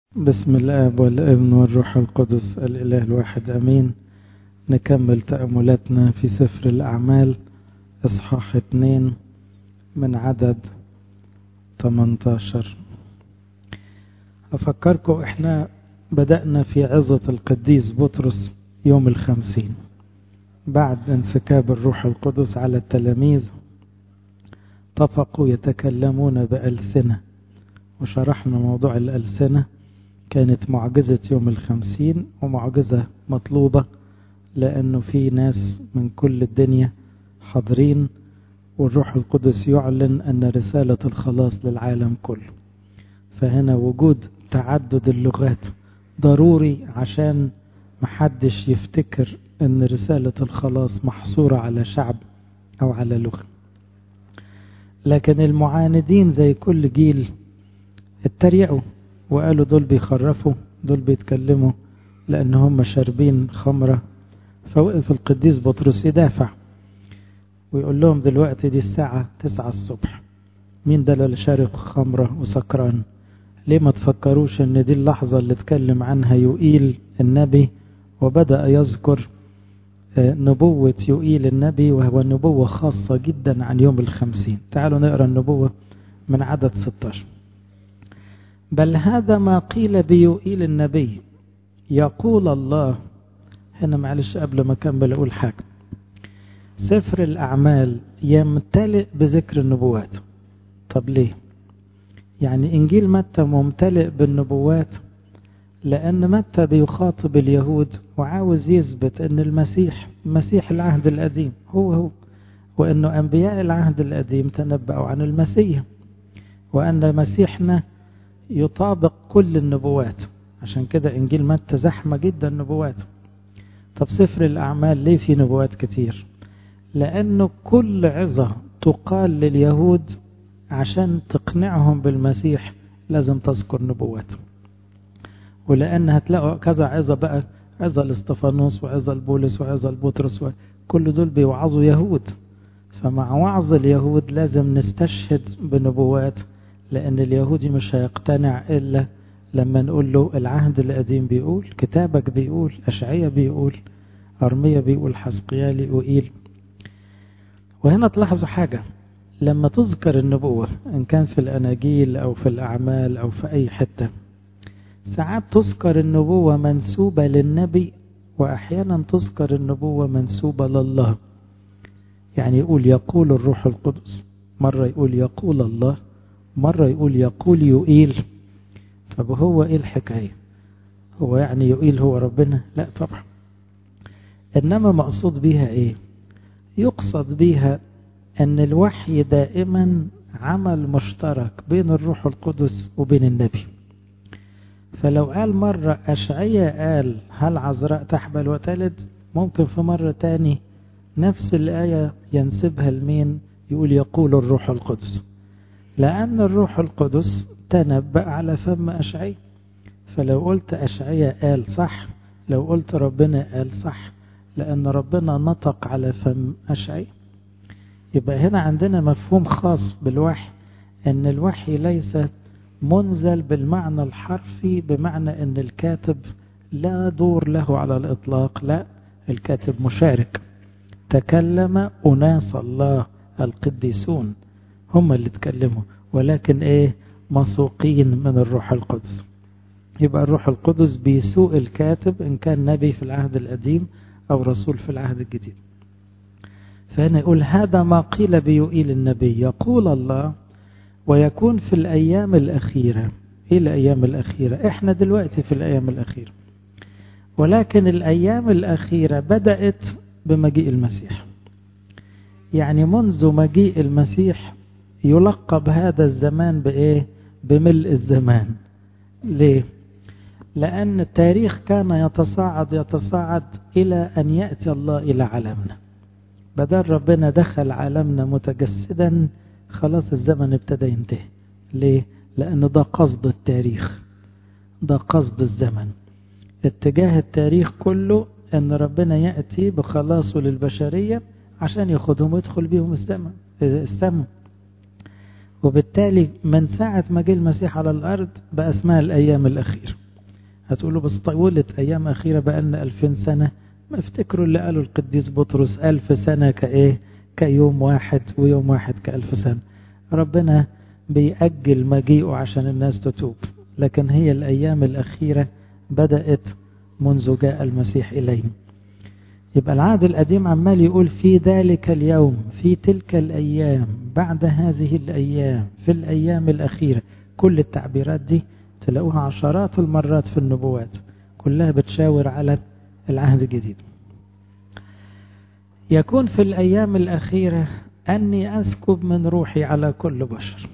بسم الآب والابن والروح القدس الإله الواحد أمين نكمل تأملاتنا في سفر الأعمال إصحاح اتنين من عدد 18 أفكركم إحنا بدأنا في عظة القديس بطرس يوم الخمسين بعد انسكاب الروح القدس على التلاميذ طفقوا يتكلمون بألسنة وشرحنا موضوع الألسنة كانت معجزة يوم الخمسين ومعجزة مطلوبة لأنه في ناس من كل الدنيا حاضرين والروح القدس يعلن أن رسالة الخلاص للعالم كله فهنا وجود تعدد اللغات ضروري عشان محدش يفتكر أن رسالة الخلاص محصورة على شعب أو على لغة لكن المعاندين زي كل جيل اتريقوا وقالوا دول بيخرفوا دول بيتكلموا لأن هم شاربين خمرة فوقف القديس بطرس يدافع ويقول لهم دلوقتي دي الساعة تسعة الصبح مين ده اللي شارب خمرة وسكران ليه ما تفكروش ان دي اللحظة اللي اتكلم عنها يوئيل النبي وبدأ يذكر نبوة يوئيل النبي وهو نبوة خاصة جدا عن يوم الخمسين تعالوا نقرأ النبوة من عدد 16 بل هذا ما قيل بيوئيل النبي يقول الله هنا معلش قبل ما أكمل أقول حاجة سفر الأعمال يمتلئ بذكر النبوات طب ليه يعني إنجيل متى ممتلئ بالنبوات لأن متى بيخاطب اليهود وعاوز يثبت أن المسيح مسيح العهد القديم هو هو وأنه أنبياء العهد القديم تنبأوا عن المسيح وأن مسيحنا يطابق كل النبوات عشان كده إنجيل متى زحمة جدا نبوات طب سفر الأعمال ليه في نبوات كتير لأنه كل عظة تقال لليهود عشان تقنعهم بالمسيح لازم تذكر نبوات ولأن هتلاقوا كذا عظة بقى عظة الاستفانوس وعظة البولس وعظة البطرس كل دول بيوعظوا يهود فمع وعظ اليهود لازم نستشهد بنبوات لأن اليهودي مش هيقتنع إلا لما نقول له العهد القديم بيقول كتابك بيقول أشعية بيقول أرمية بيقول حسقيالي وإيل وهنا تلاحظوا حاجة لما تذكر النبوة إن كان في الأناجيل أو في الأعمال أو في أي حتة ساعات تذكر النبوة منسوبة للنبي وأحيانا تذكر النبوة منسوبة لله يعني يقول يقول الروح القدس مرة يقول يقول الله مرة يقول يقول يؤيل طب هو ايه الحكاية هو يعني يؤيل هو ربنا لا طبعا انما مقصود بيها ايه يقصد بيها ان الوحي دائما عمل مشترك بين الروح القدس وبين النبي فلو قال مرة أشعية قال هل عذراء تحبل وتلد ممكن في مرة تاني نفس الآية ينسبها لمين يقول يقول الروح القدس لأن الروح القدس تنبأ على فم أشعية فلو قلت أشعية قال صح لو قلت ربنا قال صح لأن ربنا نطق على فم أشعية يبقى هنا عندنا مفهوم خاص بالوحي أن الوحي ليس منزل بالمعنى الحرفي بمعنى أن الكاتب لا دور له على الإطلاق لا الكاتب مشارك تكلم أناس الله القديسون هم اللي اتكلموا ولكن ايه مسوقين من الروح القدس يبقى الروح القدس بيسوق الكاتب ان كان نبي في العهد القديم او رسول في العهد الجديد فهنا يقول هذا ما قيل بيوئيل النبي يقول الله ويكون في الايام الاخيره ايه الايام الاخيره احنا دلوقتي في الايام الاخيره ولكن الايام الاخيره بدات بمجيء المسيح يعني منذ مجيء المسيح يلقب هذا الزمان بإيه؟ بملء الزمان ليه؟ لأن التاريخ كان يتصاعد يتصاعد إلى أن يأتي الله إلى عالمنا بدل ربنا دخل عالمنا متجسدا خلاص الزمن ابتدى ينتهي ليه؟ لأن ده قصد التاريخ ده قصد الزمن اتجاه التاريخ كله أن ربنا يأتي بخلاصه للبشرية عشان ياخدهم ويدخل بيهم السماء السماء وبالتالي من ساعة ما جه المسيح على الأرض بقى اسمها الأيام الأخيرة هتقولوا بس طولت أيام أخيرة بقى لنا ألفين سنة ما افتكروا اللي قالوا القديس بطرس ألف سنة كإيه كيوم واحد ويوم واحد كألف سنة ربنا بيأجل مجيئه عشان الناس تتوب لكن هي الأيام الأخيرة بدأت منذ جاء المسيح إليهم يبقى العهد القديم عمال يقول في ذلك اليوم في تلك الأيام بعد هذه الأيام في الأيام الأخيرة كل التعبيرات دي تلاقوها عشرات المرات في النبوات كلها بتشاور على العهد الجديد يكون في الأيام الأخيرة أني أسكب من روحي على كل بشر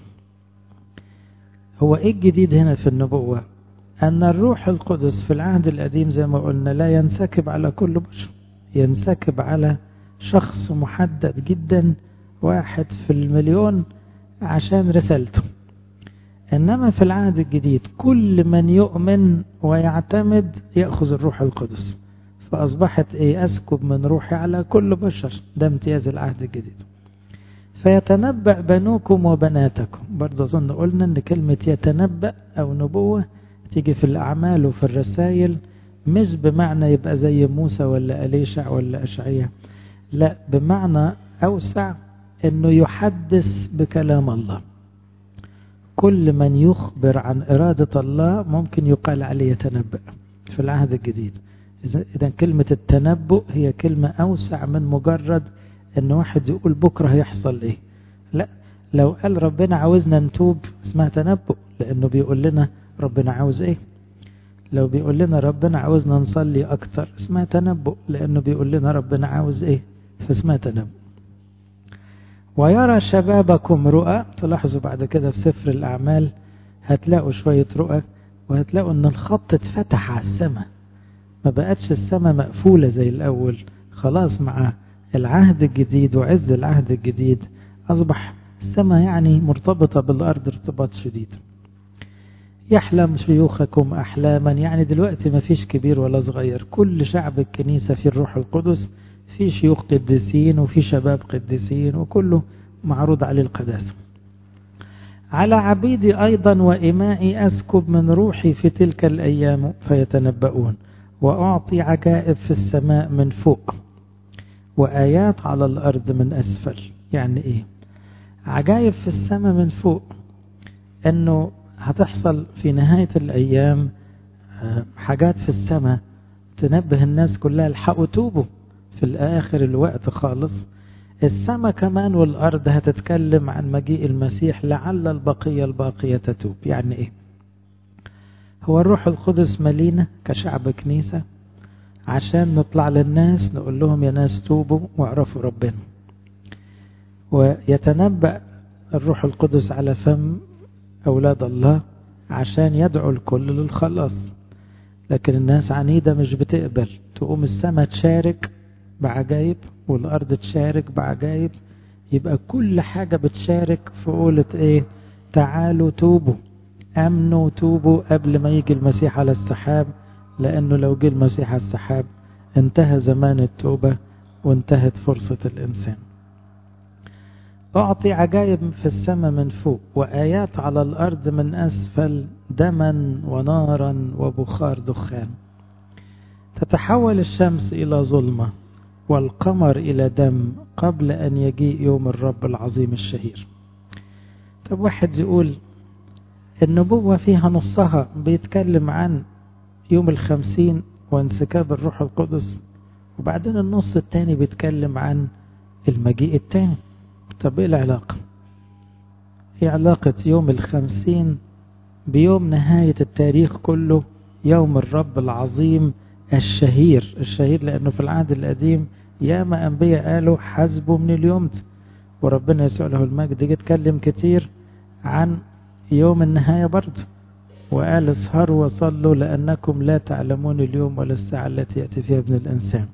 هو إيه الجديد هنا في النبوة أن الروح القدس في العهد القديم زي ما قلنا لا ينسكب على كل بشر ينسكب على شخص محدد جدا واحد في المليون عشان رسالته إنما في العهد الجديد كل من يؤمن ويعتمد يأخذ الروح القدس فأصبحت إيه أسكب من روحي على كل بشر ده امتياز العهد الجديد فيتنبأ بنوكم وبناتكم برضه أظن قلنا أن كلمة يتنبأ أو نبوة تيجي في الأعمال وفي الرسائل مش بمعنى يبقى زي موسى ولا أليشع ولا أشعية لا بمعنى أوسع أنه يحدث بكلام الله كل من يخبر عن إرادة الله ممكن يقال عليه يتنبأ في العهد الجديد إذا كلمة التنبؤ هي كلمة أوسع من مجرد أن واحد يقول بكرة هيحصل إيه لا لو قال ربنا عاوزنا نتوب اسمها تنبؤ لأنه بيقول لنا ربنا عاوز إيه لو بيقول لنا ربنا عاوزنا نصلي أكتر اسمها تنبؤ لأنه بيقول لنا ربنا عاوز إيه فاسمها تنبؤ ويرى شبابكم رؤى تلاحظوا بعد كده في سفر الأعمال هتلاقوا شوية رؤى وهتلاقوا أن الخط اتفتح على السماء ما بقتش السماء مقفولة زي الأول خلاص مع العهد الجديد وعز العهد الجديد أصبح السماء يعني مرتبطة بالأرض ارتباط شديد يحلم شيوخكم أحلاما يعني دلوقتي ما فيش كبير ولا صغير كل شعب الكنيسة في الروح القدس في شيوخ قديسين وفي شباب قديسين وكله معروض عليه القداسة على عبيدي أيضا وإمائي أسكب من روحي في تلك الأيام فيتنبؤون وأعطي عجائب في السماء من فوق وآيات على الأرض من أسفل يعني إيه عجائب في السماء من فوق أنه هتحصل في نهاية الأيام حاجات في السماء تنبه الناس كلها الحقوا توبوا في الآخر الوقت خالص السماء كمان والأرض هتتكلم عن مجيء المسيح لعل البقية الباقية تتوب يعني إيه هو الروح القدس ملينا كشعب كنيسة عشان نطلع للناس نقول لهم يا ناس توبوا واعرفوا ربنا ويتنبأ الروح القدس على فم أولاد الله عشان يدعو الكل للخلاص لكن الناس عنيدة مش بتقبل تقوم السماء تشارك بعجائب والأرض تشارك بعجائب يبقى كل حاجة بتشارك في قولة ايه تعالوا توبوا امنوا توبوا قبل ما يجي المسيح على السحاب لانه لو جه المسيح على السحاب انتهى زمان التوبة وانتهت فرصة الانسان أعطي عجائب في السماء من فوق وآيات على الأرض من أسفل دما ونارا وبخار دخان تتحول الشمس إلى ظلمة والقمر إلى دم قبل أن يجيء يوم الرب العظيم الشهير طب واحد يقول النبوة فيها نصها بيتكلم عن يوم الخمسين وانسكاب الروح القدس وبعدين النص التاني بيتكلم عن المجيء التاني طب ايه العلاقة ايه علاقة يوم الخمسين بيوم نهاية التاريخ كله يوم الرب العظيم الشهير الشهير لأنه في العهد القديم ياما أنبياء قالوا حسبوا من اليوم ده وربنا يسوع له المجد جه اتكلم كتير عن يوم النهاية برضه وقال اسهروا وصلوا لأنكم لا تعلمون اليوم ولا الساعة التي يأتي فيها ابن الإنسان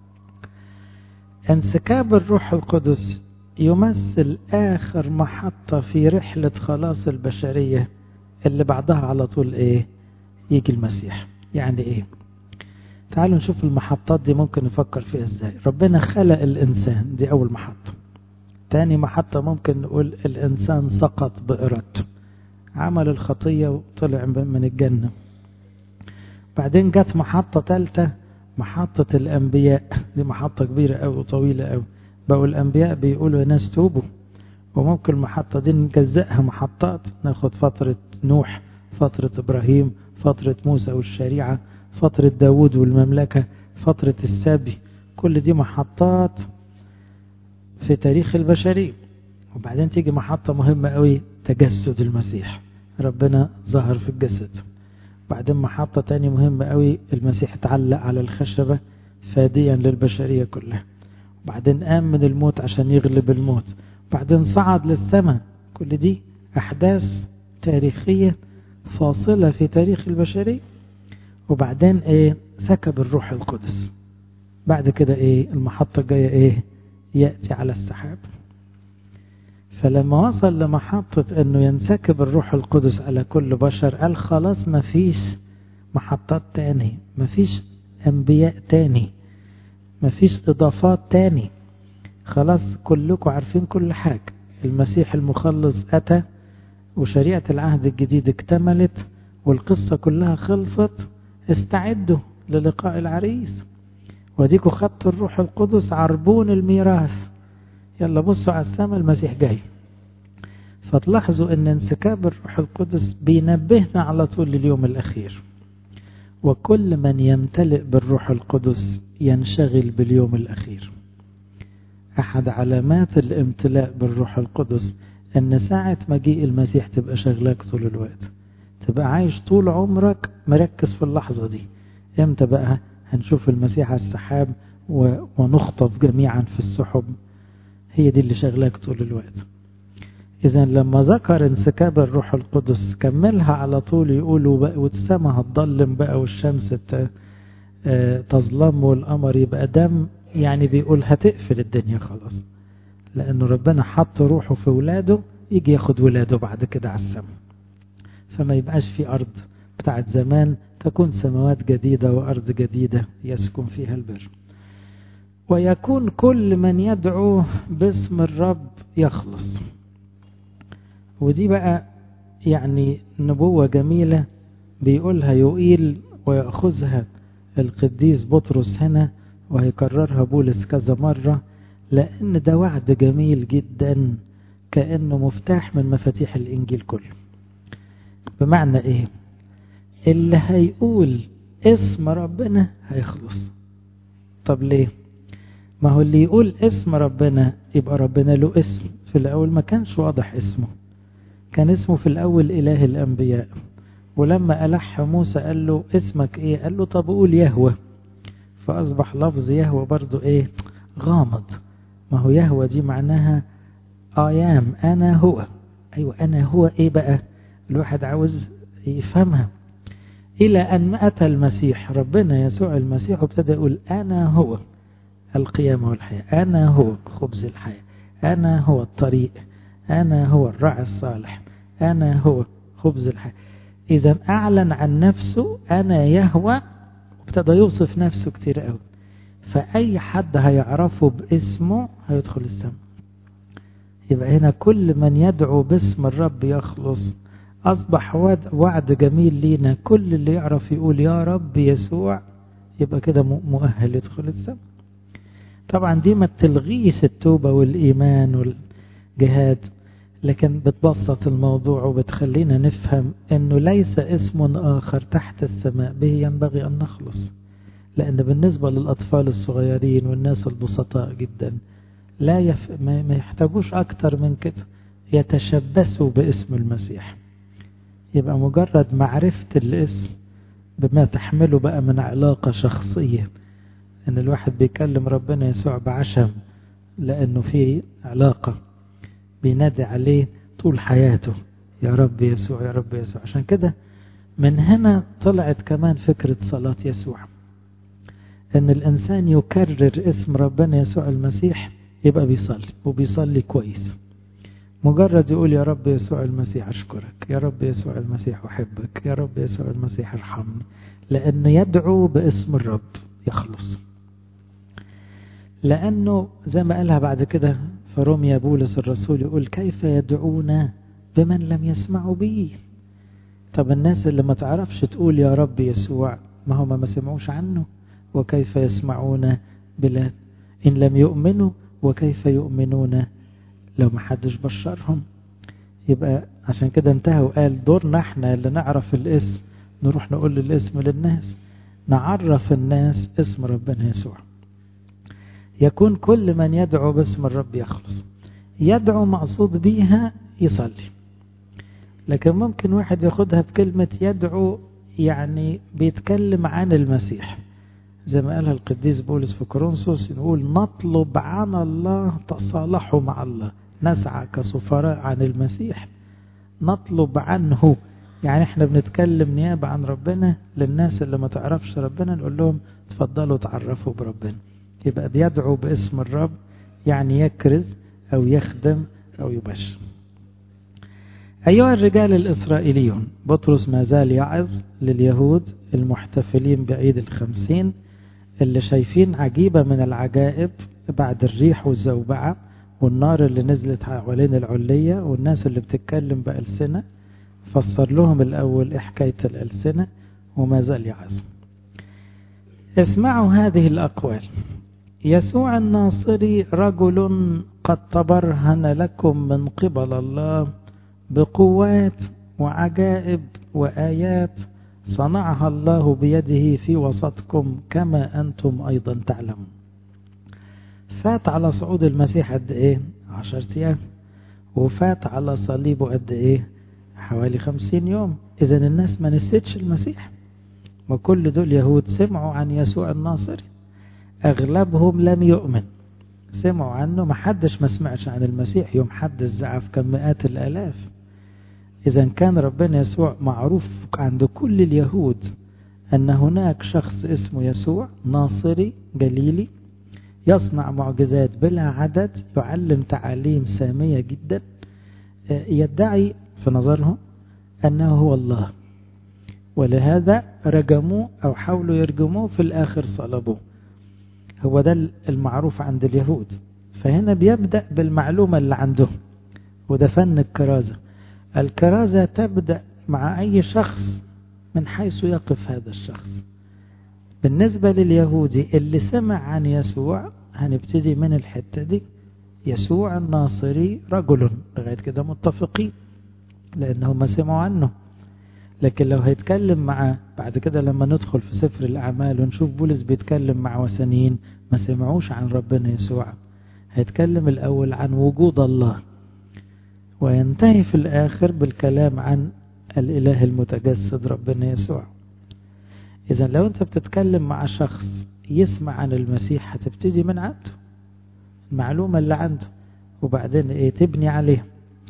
انسكاب الروح القدس يمثل آخر محطة في رحلة خلاص البشرية اللي بعدها على طول إيه يجي المسيح يعني إيه تعالوا نشوف المحطات دي ممكن نفكر فيها إزاي ربنا خلق الإنسان دي أول محطة تاني محطة ممكن نقول الإنسان سقط بإرادته عمل الخطية وطلع من الجنة بعدين جت محطة ثالثة محطة الأنبياء دي محطة كبيرة أوي وطويلة أوي بقوا الأنبياء بيقولوا يا ناس توبوا وممكن المحطة دي نجزئها محطات ناخد فترة نوح فترة إبراهيم فترة موسى والشريعة فترة داود والمملكة فترة السبي كل دي محطات في تاريخ البشرية وبعدين تيجي محطة مهمة قوي تجسد المسيح ربنا ظهر في الجسد بعدين محطة تاني مهمة قوي المسيح اتعلق على الخشبة فاديا للبشرية كلها وبعدين قام من الموت عشان يغلب الموت بعدين صعد للسماء كل دي أحداث تاريخية فاصلة في تاريخ البشرية وبعدين ايه سكب الروح القدس بعد كده ايه المحطة الجاية ايه يأتي على السحاب فلما وصل لمحطة انه ينسكب الروح القدس على كل بشر قال خلاص مفيش محطات تاني مفيش انبياء تاني مفيش اضافات تاني خلاص كلكم عارفين كل حاجة المسيح المخلص اتى وشريعة العهد الجديد اكتملت والقصة كلها خلصت استعدوا للقاء العريس وديكوا خدتوا الروح القدس عربون الميراث يلا بصوا على السماء المسيح جاي فتلاحظوا ان انسكاب الروح القدس بينبهنا على طول لليوم الاخير وكل من يمتلئ بالروح القدس ينشغل باليوم الاخير احد علامات الامتلاء بالروح القدس ان ساعة مجيء المسيح تبقى شغلك طول الوقت تبقى عايش طول عمرك مركز في اللحظة دي امتى بقى هنشوف المسيح على السحاب ونخطف جميعا في السحب هي دي اللي شغلاك طول الوقت إذا لما ذكر انسكاب الروح القدس كملها على طول يقولوا بقى والسماء هتضلم بقى والشمس تظلم والقمر يبقى دم يعني بيقول هتقفل الدنيا خلاص لأنه ربنا حط روحه في ولاده يجي ياخد ولاده بعد كده على السماء فما يبقاش في أرض بتاعت زمان تكون سماوات جديدة وأرض جديدة يسكن فيها البر ويكون كل من يدعو باسم الرب يخلص ودي بقى يعني نبوة جميلة بيقولها يقيل ويأخذها القديس بطرس هنا وهيكررها بولس كذا مرة لأن ده وعد جميل جدا كأنه مفتاح من مفاتيح الإنجيل كله بمعنى إيه اللي هيقول اسم ربنا هيخلص طب ليه ما هو اللي يقول اسم ربنا يبقى ربنا له اسم في الأول ما كانش واضح اسمه كان اسمه في الأول إله الأنبياء ولما ألح موسى قال له اسمك إيه قال له طب قول يهوى فأصبح لفظ يهوى برضو إيه غامض ما هو يهوى دي معناها آيام أنا هو أيوة أنا هو إيه بقى الواحد عاوز يفهمها إلى أن أتى المسيح ربنا يسوع المسيح وابتدى يقول أنا هو القيامة والحياة أنا هو خبز الحياة أنا هو الطريق أنا هو الراعي الصالح أنا هو خبز الحياة إذا أعلن عن نفسه أنا يهوى وابتدى يوصف نفسه كتير قوي فأي حد هيعرفه باسمه هيدخل السماء يبقى هنا كل من يدعو باسم الرب يخلص أصبح وعد جميل لينا كل اللي يعرف يقول يا رب يسوع يبقى كده مؤهل يدخل السماء طبعا دي ما تلغيش التوبة والإيمان والجهاد لكن بتبسط الموضوع وبتخلينا نفهم أنه ليس اسم آخر تحت السماء به ينبغي أن نخلص لأن بالنسبة للأطفال الصغيرين والناس البسطاء جدا لا يف... ما يحتاجوش أكتر من كده يتشبثوا باسم المسيح يبقى مجرد معرفة الاسم بما تحمله بقى من علاقة شخصية ان الواحد بيكلم ربنا يسوع بعشم لانه في علاقة بينادي عليه طول حياته يا رب يسوع يا رب يسوع عشان كده من هنا طلعت كمان فكرة صلاة يسوع ان الانسان يكرر اسم ربنا يسوع المسيح يبقى بيصلي وبيصلي كويس مجرد يقول يا رب يسوع المسيح أشكرك يا رب يسوع المسيح أحبك يا رب يسوع المسيح ارحمني لأنه يدعو باسم الرب يخلص لأنه زي ما قالها بعد كده فرمي بولس الرسول يقول كيف يدعون بمن لم يسمعوا بي طب الناس اللي ما تعرفش تقول يا رب يسوع ما هم ما سمعوش عنه وكيف يسمعون بلا إن لم يؤمنوا وكيف يؤمنون لو ما حدش بشرهم يبقى عشان كده انتهى وقال دورنا احنا اللي نعرف الاسم نروح نقول الاسم للناس نعرف الناس اسم ربنا يسوع يكون كل من يدعو باسم الرب يخلص يدعو مقصود بيها يصلي لكن ممكن واحد ياخدها بكلمة يدعو يعني بيتكلم عن المسيح زي ما قالها القديس بولس في كورنثوس نقول نطلب عن الله تصالحوا مع الله نسعى كسفراء عن المسيح نطلب عنه يعني احنا بنتكلم نيابة عن ربنا للناس اللي ما تعرفش ربنا نقول لهم تفضلوا تعرفوا بربنا يبقى بيدعو باسم الرب يعني يكرز أو يخدم أو يبشر أيها الرجال الإسرائيليون بطرس ما زال يعظ لليهود المحتفلين بعيد الخمسين اللي شايفين عجيبة من العجائب بعد الريح والزوبعة والنار اللي نزلت حوالين العلية والناس اللي بتتكلم بألسنة فسر لهم الأول حكاية الألسنة وما زال يعظ اسمعوا هذه الأقوال يسوع الناصري رجل قد تبرهن لكم من قبل الله بقوات وعجائب وآيات صنعها الله بيده في وسطكم كما أنتم أيضا تعلمون فات على صعود المسيح قد إيه عشرة أيام وفات على صليبه قد إيه حوالي خمسين يوم إذا الناس ما نسيتش المسيح وكل دول يهود سمعوا عن يسوع الناصري أغلبهم لم يؤمن سمعوا عنه ما حدش ما سمعش عن المسيح يوم حد الزعف كان مئات الآلاف إذا كان ربنا يسوع معروف عند كل اليهود أن هناك شخص اسمه يسوع ناصري جليلي يصنع معجزات بلا عدد يعلم تعاليم سامية جدا يدعي في نظرهم أنه هو الله ولهذا رجموه أو حاولوا يرجموه في الآخر صلبوه هو ده المعروف عند اليهود فهنا بيبدأ بالمعلومة اللي عندهم وده فن الكرازة الكرازة تبدأ مع أي شخص من حيث يقف هذا الشخص بالنسبة لليهودي اللي سمع عن يسوع هنبتدي من الحتة دي يسوع الناصري رجل لغاية كده متفقين لأنهم سمعوا عنه لكن لو هيتكلم مع بعد كده لما ندخل في سفر الأعمال ونشوف بولس بيتكلم مع وثنيين ما سمعوش عن ربنا يسوع هيتكلم الأول عن وجود الله وينتهي في الآخر بالكلام عن الإله المتجسد ربنا يسوع إذا لو أنت بتتكلم مع شخص يسمع عن المسيح هتبتدي من عنده المعلومة اللي عنده وبعدين إيه تبني عليه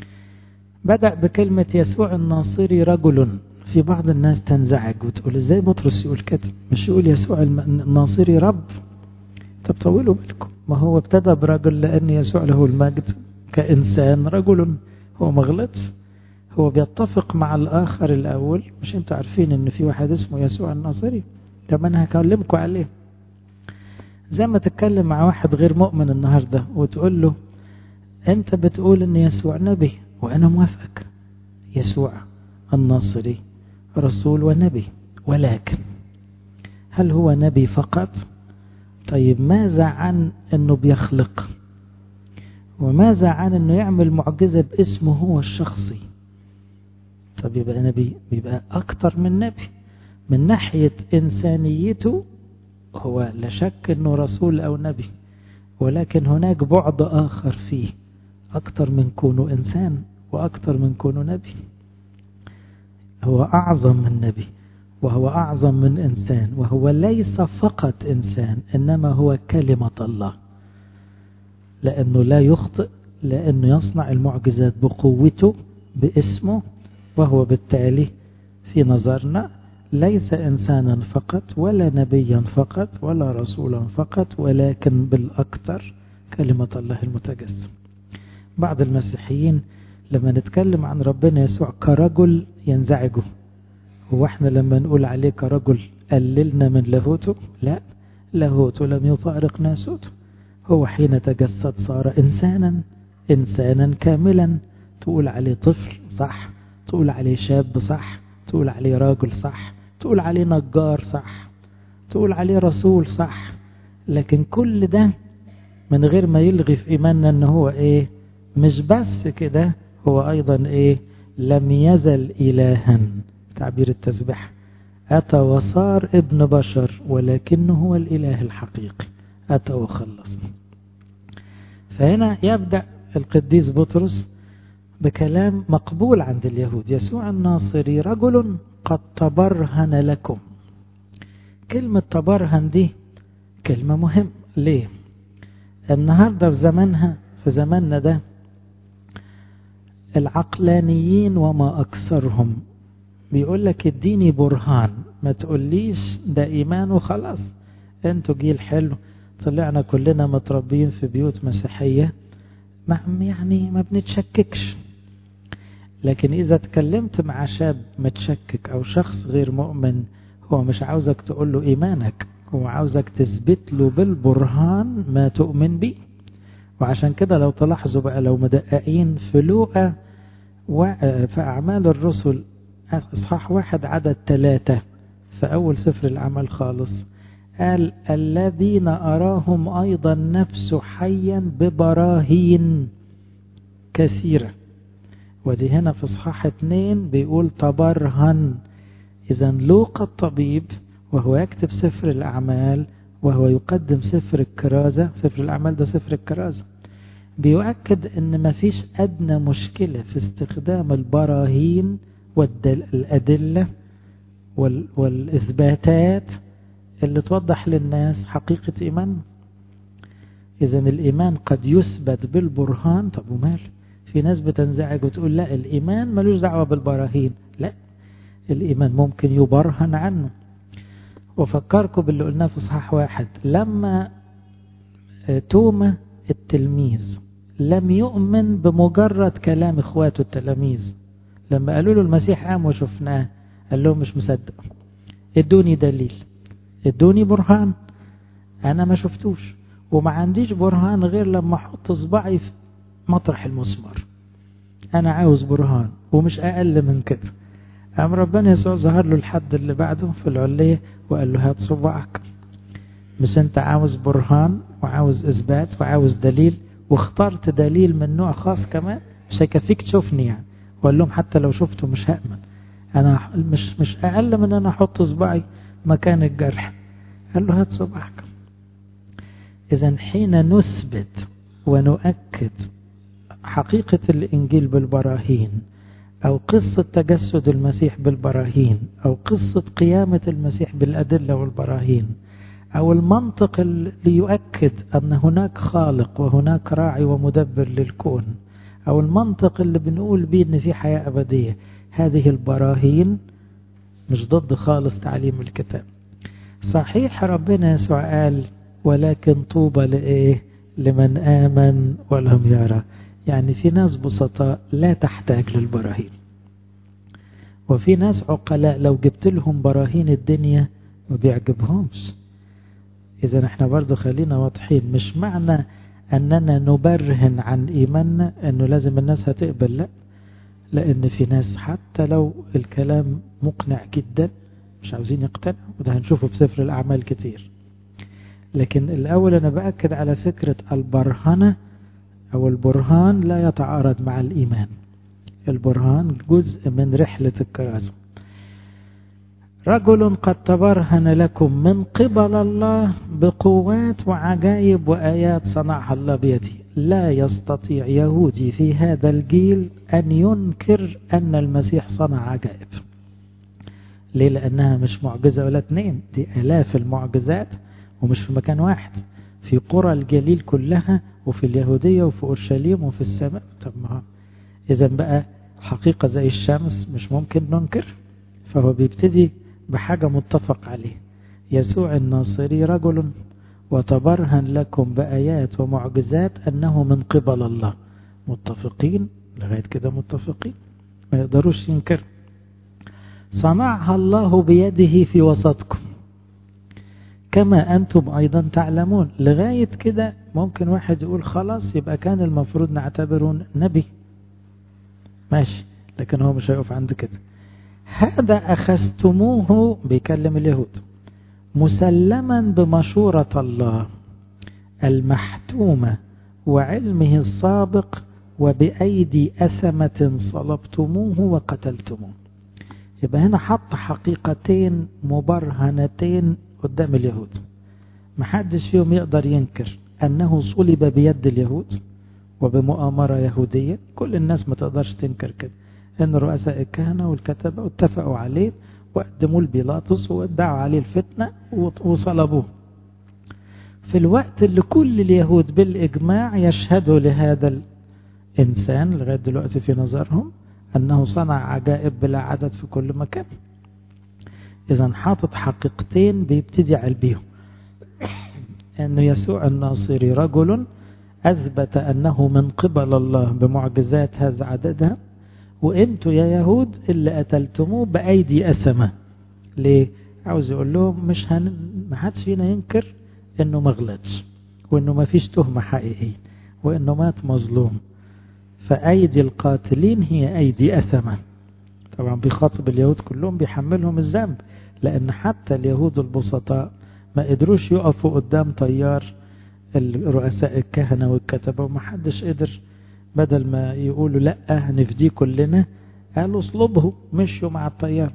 بدأ بكلمة يسوع الناصري رجل في بعض الناس تنزعج وتقول ازاي بطرس يقول كده مش يقول يسوع الناصري رب طب طولوا بالكم ما هو ابتدى برجل لأن يسوع له المجد كإنسان رجل هو ما غلطش هو بيتفق مع الآخر الأول مش انتوا عارفين ان في واحد اسمه يسوع الناصري طب انا هكلمكم عليه زي ما تتكلم مع واحد غير مؤمن النهاردة وتقول له انت بتقول ان يسوع نبي وانا موافقك يسوع الناصري رسول ونبي ولكن هل هو نبي فقط طيب ماذا عن انه بيخلق وماذا عن انه يعمل معجزة باسمه هو الشخصي طب يبقى نبي بيبقى اكتر من نبي من ناحية انسانيته هو لا شك انه رسول او نبي ولكن هناك بعد اخر فيه اكتر من كونه انسان واكتر من كونه نبي هو اعظم من نبي وهو اعظم من انسان وهو ليس فقط انسان انما هو كلمة الله لأنه لا يخطئ لأنه يصنع المعجزات بقوته باسمه وهو بالتالي في نظرنا ليس إنسانا فقط ولا نبيا فقط ولا رسولا فقط ولكن بالأكثر كلمة الله المتجسم بعض المسيحيين لما نتكلم عن ربنا يسوع كرجل ينزعجوا هو احنا لما نقول عليه كرجل قللنا من لاهوته لا لاهوته لم يفارق ناسوته هو حين تجسد صار إنسانا إنسانا كاملا تقول عليه طفل صح تقول عليه شاب صح تقول عليه راجل صح تقول عليه نجار صح تقول عليه رسول صح لكن كل ده من غير ما يلغي في إيماننا أنه هو إيه مش بس كده هو أيضا إيه لم يزل إلها تعبير التسبيح أتى وصار ابن بشر ولكنه هو الإله الحقيقي أتى وخلص فهنا يبدأ القديس بطرس بكلام مقبول عند اليهود يسوع الناصري رجل قد تبرهن لكم كلمة تبرهن دي كلمة مهم ليه النهاردة في زمانها في زماننا ده العقلانيين وما أكثرهم بيقول لك اديني برهان ما تقوليش ده إيمان وخلاص انتوا جيل حلو طلعنا كلنا متربيين في بيوت مسيحية ما يعني ما بنتشككش لكن إذا تكلمت مع شاب متشكك أو شخص غير مؤمن هو مش عاوزك تقول له إيمانك هو عاوزك تثبت له بالبرهان ما تؤمن به وعشان كده لو تلاحظوا بقى لو مدققين في لوقا في أعمال الرسل إصحاح واحد عدد ثلاثة في أول سفر العمل خالص قال الذين أراهم أيضا نفس حيا ببراهين كثيرة ودي هنا في إصحاح اتنين بيقول تبرهن إذا لوقا الطبيب وهو يكتب سفر الأعمال وهو يقدم سفر الكرازة سفر الأعمال ده سفر الكرازة بيؤكد أن ما فيش أدنى مشكلة في استخدام البراهين والأدلة والإثباتات اللي توضح للناس حقيقة إيمان إذا الإيمان قد يثبت بالبرهان طب ومال في ناس بتنزعج وتقول لا الإيمان ملوش دعوة بالبراهين لا الإيمان ممكن يبرهن عنه وفكركم باللي قلناه في صحاح واحد لما توما التلميذ لم يؤمن بمجرد كلام اخواته التلاميذ لما قالوا له المسيح قام وشفناه قال لهم مش مصدق ادوني دليل ادوني برهان انا ما شفتوش وما عنديش برهان غير لما احط صباعي في مطرح المسمار انا عاوز برهان ومش اقل من كده قام ربنا يسوع ظهر له الحد اللي بعده في العلية وقال له هات صباعك مش انت عاوز برهان وعاوز اثبات وعاوز دليل واخترت دليل من نوع خاص كمان مش هيكفيك تشوفني يعني وقال لهم حتى لو شفته مش هأمن انا مش مش اقل من ان احط صباعي مكان الجرح قال له هات صباعك اذا حين نثبت ونؤكد حقيقة الانجيل بالبراهين أو قصة تجسد المسيح بالبراهين أو قصة قيامة المسيح بالأدلة والبراهين أو المنطق اللي يؤكد أن هناك خالق وهناك راعي ومدبر للكون أو المنطق اللي بنقول بيه أن في حياة أبدية هذه البراهين مش ضد خالص تعليم الكتاب صحيح ربنا يسوع قال ولكن طوبى لإيه لمن آمن ولم يرى يعني في ناس بسطاء لا تحتاج للبراهين وفي ناس عقلاء لو جبت لهم براهين الدنيا ما بيعجبهمش إذا احنا برضو خلينا واضحين مش معنى أننا نبرهن عن إيماننا أنه لازم الناس هتقبل لا لأن في ناس حتى لو الكلام مقنع جدا مش عاوزين يقتنعوا وده هنشوفه في سفر الأعمال كتير لكن الأول أنا بأكد على فكرة البرهنة أو البرهان لا يتعارض مع الإيمان البرهان جزء من رحلة الكرازة رجل قد تبرهن لكم من قبل الله بقوات وعجائب وآيات صنعها الله بيده لا يستطيع يهودي في هذا الجيل أن ينكر أن المسيح صنع عجائب ليه لأنها مش معجزة ولا اتنين دي آلاف المعجزات ومش في مكان واحد في قرى الجليل كلها وفي اليهودية وفي أورشليم وفي السماء طب ما إذا بقى حقيقة زي الشمس مش ممكن ننكر فهو بيبتدي بحاجة متفق عليه يسوع الناصري رجل وتبرهن لكم بآيات ومعجزات أنه من قبل الله متفقين لغاية كده متفقين ما يقدروش ينكر صنعها الله بيده في وسطكم كما أنتم أيضا تعلمون لغاية كده ممكن واحد يقول خلاص يبقى كان المفروض نعتبره نبي ماشي لكن هو مش هيقف عند كده هذا أخذتموه بيكلم اليهود مسلما بمشورة الله المحتومة وعلمه السابق وبأيدي أثمة صلبتموه وقتلتموه يبقى هنا حط حقيقتين مبرهنتين قدام اليهود محدش فيهم يقدر ينكر أنه صلب بيد اليهود وبمؤامرة يهودية كل الناس ما تقدرش تنكر كده ان رؤساء الكهنة والكتبة اتفقوا عليه وقدموا لبيلاطس وادعوا عليه الفتنة وصلبوه في الوقت اللي كل اليهود بالإجماع يشهدوا لهذا الإنسان لغاية دلوقتي في نظرهم أنه صنع عجائب بلا عدد في كل مكان إذا حاطط حقيقتين بيبتدي بيهم أن يسوع الناصري رجل أثبت أنه من قبل الله بمعجزات هذا عددها وانتوا يا يهود اللي قتلتموه بأيدي أسمة ليه؟ عاوز يقول لهم مش هن... ما حدش فينا ينكر انه ما غلطش وانه ما فيش تهمة حقيقية وانه مات مظلوم فأيدي القاتلين هي أيدي أسمة طبعا بيخاطب اليهود كلهم بيحملهم الذنب لأن حتى اليهود البسطاء ما قدروش يقفوا قدام طيار الرؤساء الكهنة والكتبة وما حدش قدر بدل ما يقولوا لا هنفديه كلنا قالوا اصلبه مشوا مع الطيار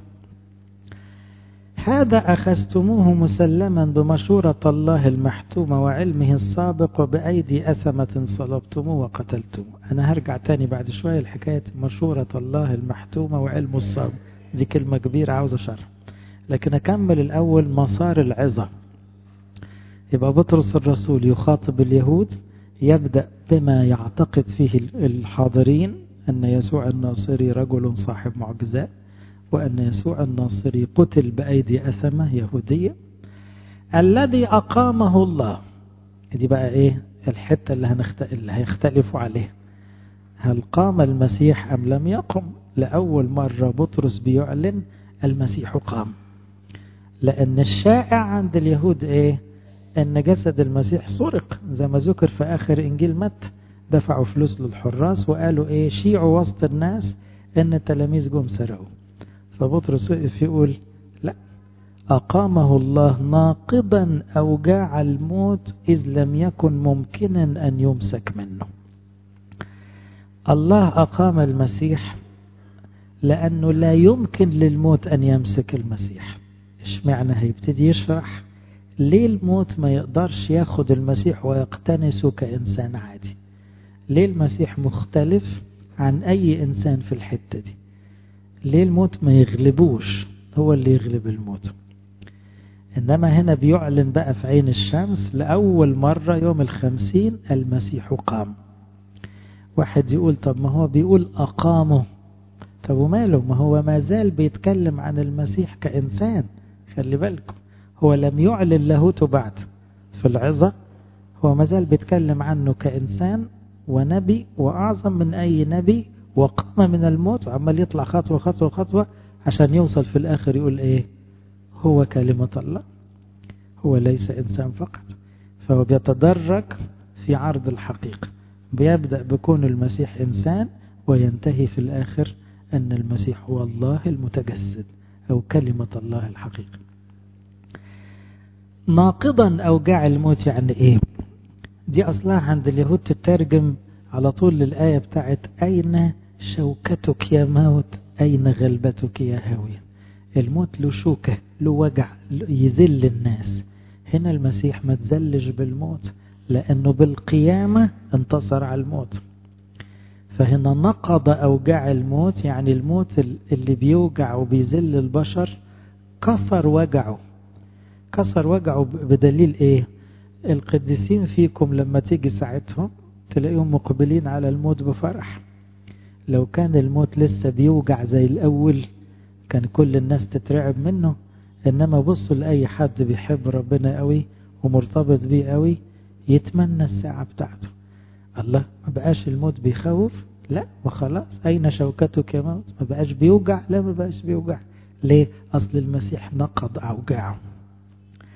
هذا أخذتموه مسلما بمشورة الله المحتومة وعلمه السابق وبأيدي أثمة صلبتموه وقتلتموه أنا هرجع تاني بعد شوية الحكاية مشورة الله المحتومة وعلمه السابق دي كلمة كبيرة عاوز شرح لكن أكمل الأول مسار العظة يبقى بطرس الرسول يخاطب اليهود يبدأ بما يعتقد فيه الحاضرين أن يسوع الناصري رجل صاحب معجزات وأن يسوع الناصري قتل بأيدي أثمة يهودية الذي أقامه الله دي بقى إيه الحتة اللي, هنخت... اللي هيختلفوا عليها هل قام المسيح أم لم يقم لأول مرة بطرس بيعلن المسيح قام لأن الشائع عند اليهود إيه أن جسد المسيح سرق زي ما ذكر في آخر إنجيل مت دفعوا فلوس للحراس وقالوا إيه شيعوا وسط الناس أن التلاميذ جم سرقوا فبطرس وقف يقول لا أقامه الله ناقضا أوجاع الموت إذ لم يكن ممكنا أن يمسك منه الله أقام المسيح لأنه لا يمكن للموت أن يمسك المسيح اشمعنى هيبتدي يشرح ليه الموت ما يقدرش ياخد المسيح ويقتنسه كإنسان عادي ليه المسيح مختلف عن أي إنسان في الحتة دي ليه الموت ما يغلبوش هو اللي يغلب الموت إنما هنا بيعلن بقى في عين الشمس لأول مرة يوم الخمسين المسيح قام واحد يقول طب ما هو بيقول أقامه طب وماله ما هو ما زال بيتكلم عن المسيح كإنسان خلي بالكم هو لم يعلن لاهوته بعد في العظة هو ما زال بيتكلم عنه كإنسان ونبي وأعظم من أي نبي وقام من الموت وعمال يطلع خطوة خطوة خطوة عشان يوصل في الآخر يقول إيه هو كلمة الله هو ليس إنسان فقط فهو بيتدرج في عرض الحقيقة بيبدأ بكون المسيح إنسان وينتهي في الآخر أن المسيح هو الله المتجسد أو كلمة الله الحقيقة ناقضا أوجاع الموت يعني إيه دي أصلها عند اليهود تترجم على طول للآية بتاعت أين شوكتك يا موت أين غلبتك يا هاوية الموت له شوكة له وجع يذل الناس هنا المسيح ما تزلش بالموت لأنه بالقيامة انتصر على الموت فهنا نقض أوجاع الموت يعني الموت اللي بيوجع وبيذل البشر كسر وجعه كسر وجعه بدليل ايه القديسين فيكم لما تيجي ساعتهم تلاقيهم مقبلين على الموت بفرح لو كان الموت لسه بيوجع زي الأول كان كل الناس تترعب منه إنما بصوا لأي حد بيحب ربنا قوي ومرتبط بيه قوي يتمنى الساعة بتاعته الله ما بقاش الموت بيخوف لا وخلاص أين شوكتك يا موت ما بقاش بيوجع لا ما بقاش بيوجع ليه أصل المسيح نقض أوجاعه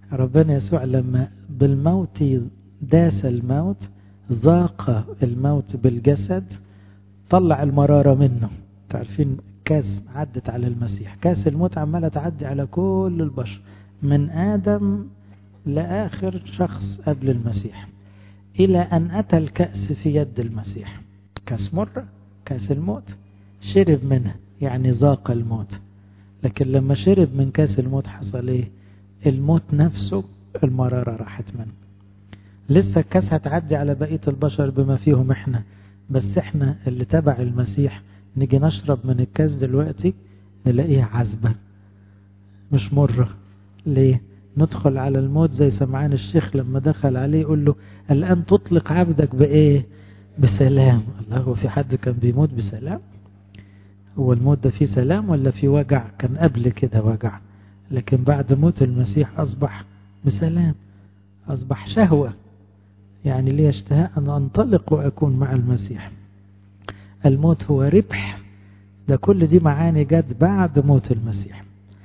ربنا يسوع لما بالموت داس الموت ذاق الموت بالجسد طلع المرارة منه تعرفين كاس عدت على المسيح كاس الموت عمالة تعدي على كل البشر من آدم لآخر شخص قبل المسيح إلى أن أتى الكأس في يد المسيح كاس مرة كاس الموت شرب منها يعني ذاق الموت لكن لما شرب من كاس الموت حصل ايه الموت نفسه المرارة راحت منه لسه الكاس هتعدي على بقية البشر بما فيهم احنا بس احنا اللي تبع المسيح نيجي نشرب من الكاس دلوقتي نلاقيها عذبة مش مرة ليه ندخل على الموت زي سمعان الشيخ لما دخل عليه يقول له الآن تطلق عبدك بإيه بسلام الله هو في حد كان بيموت بسلام هو الموت ده فيه سلام ولا فيه وجع كان قبل كده وجع لكن بعد موت المسيح أصبح بسلام أصبح شهوة يعني لي اشتهاء أن أنطلق وأكون مع المسيح الموت هو ربح ده كل دي معاني جت بعد موت المسيح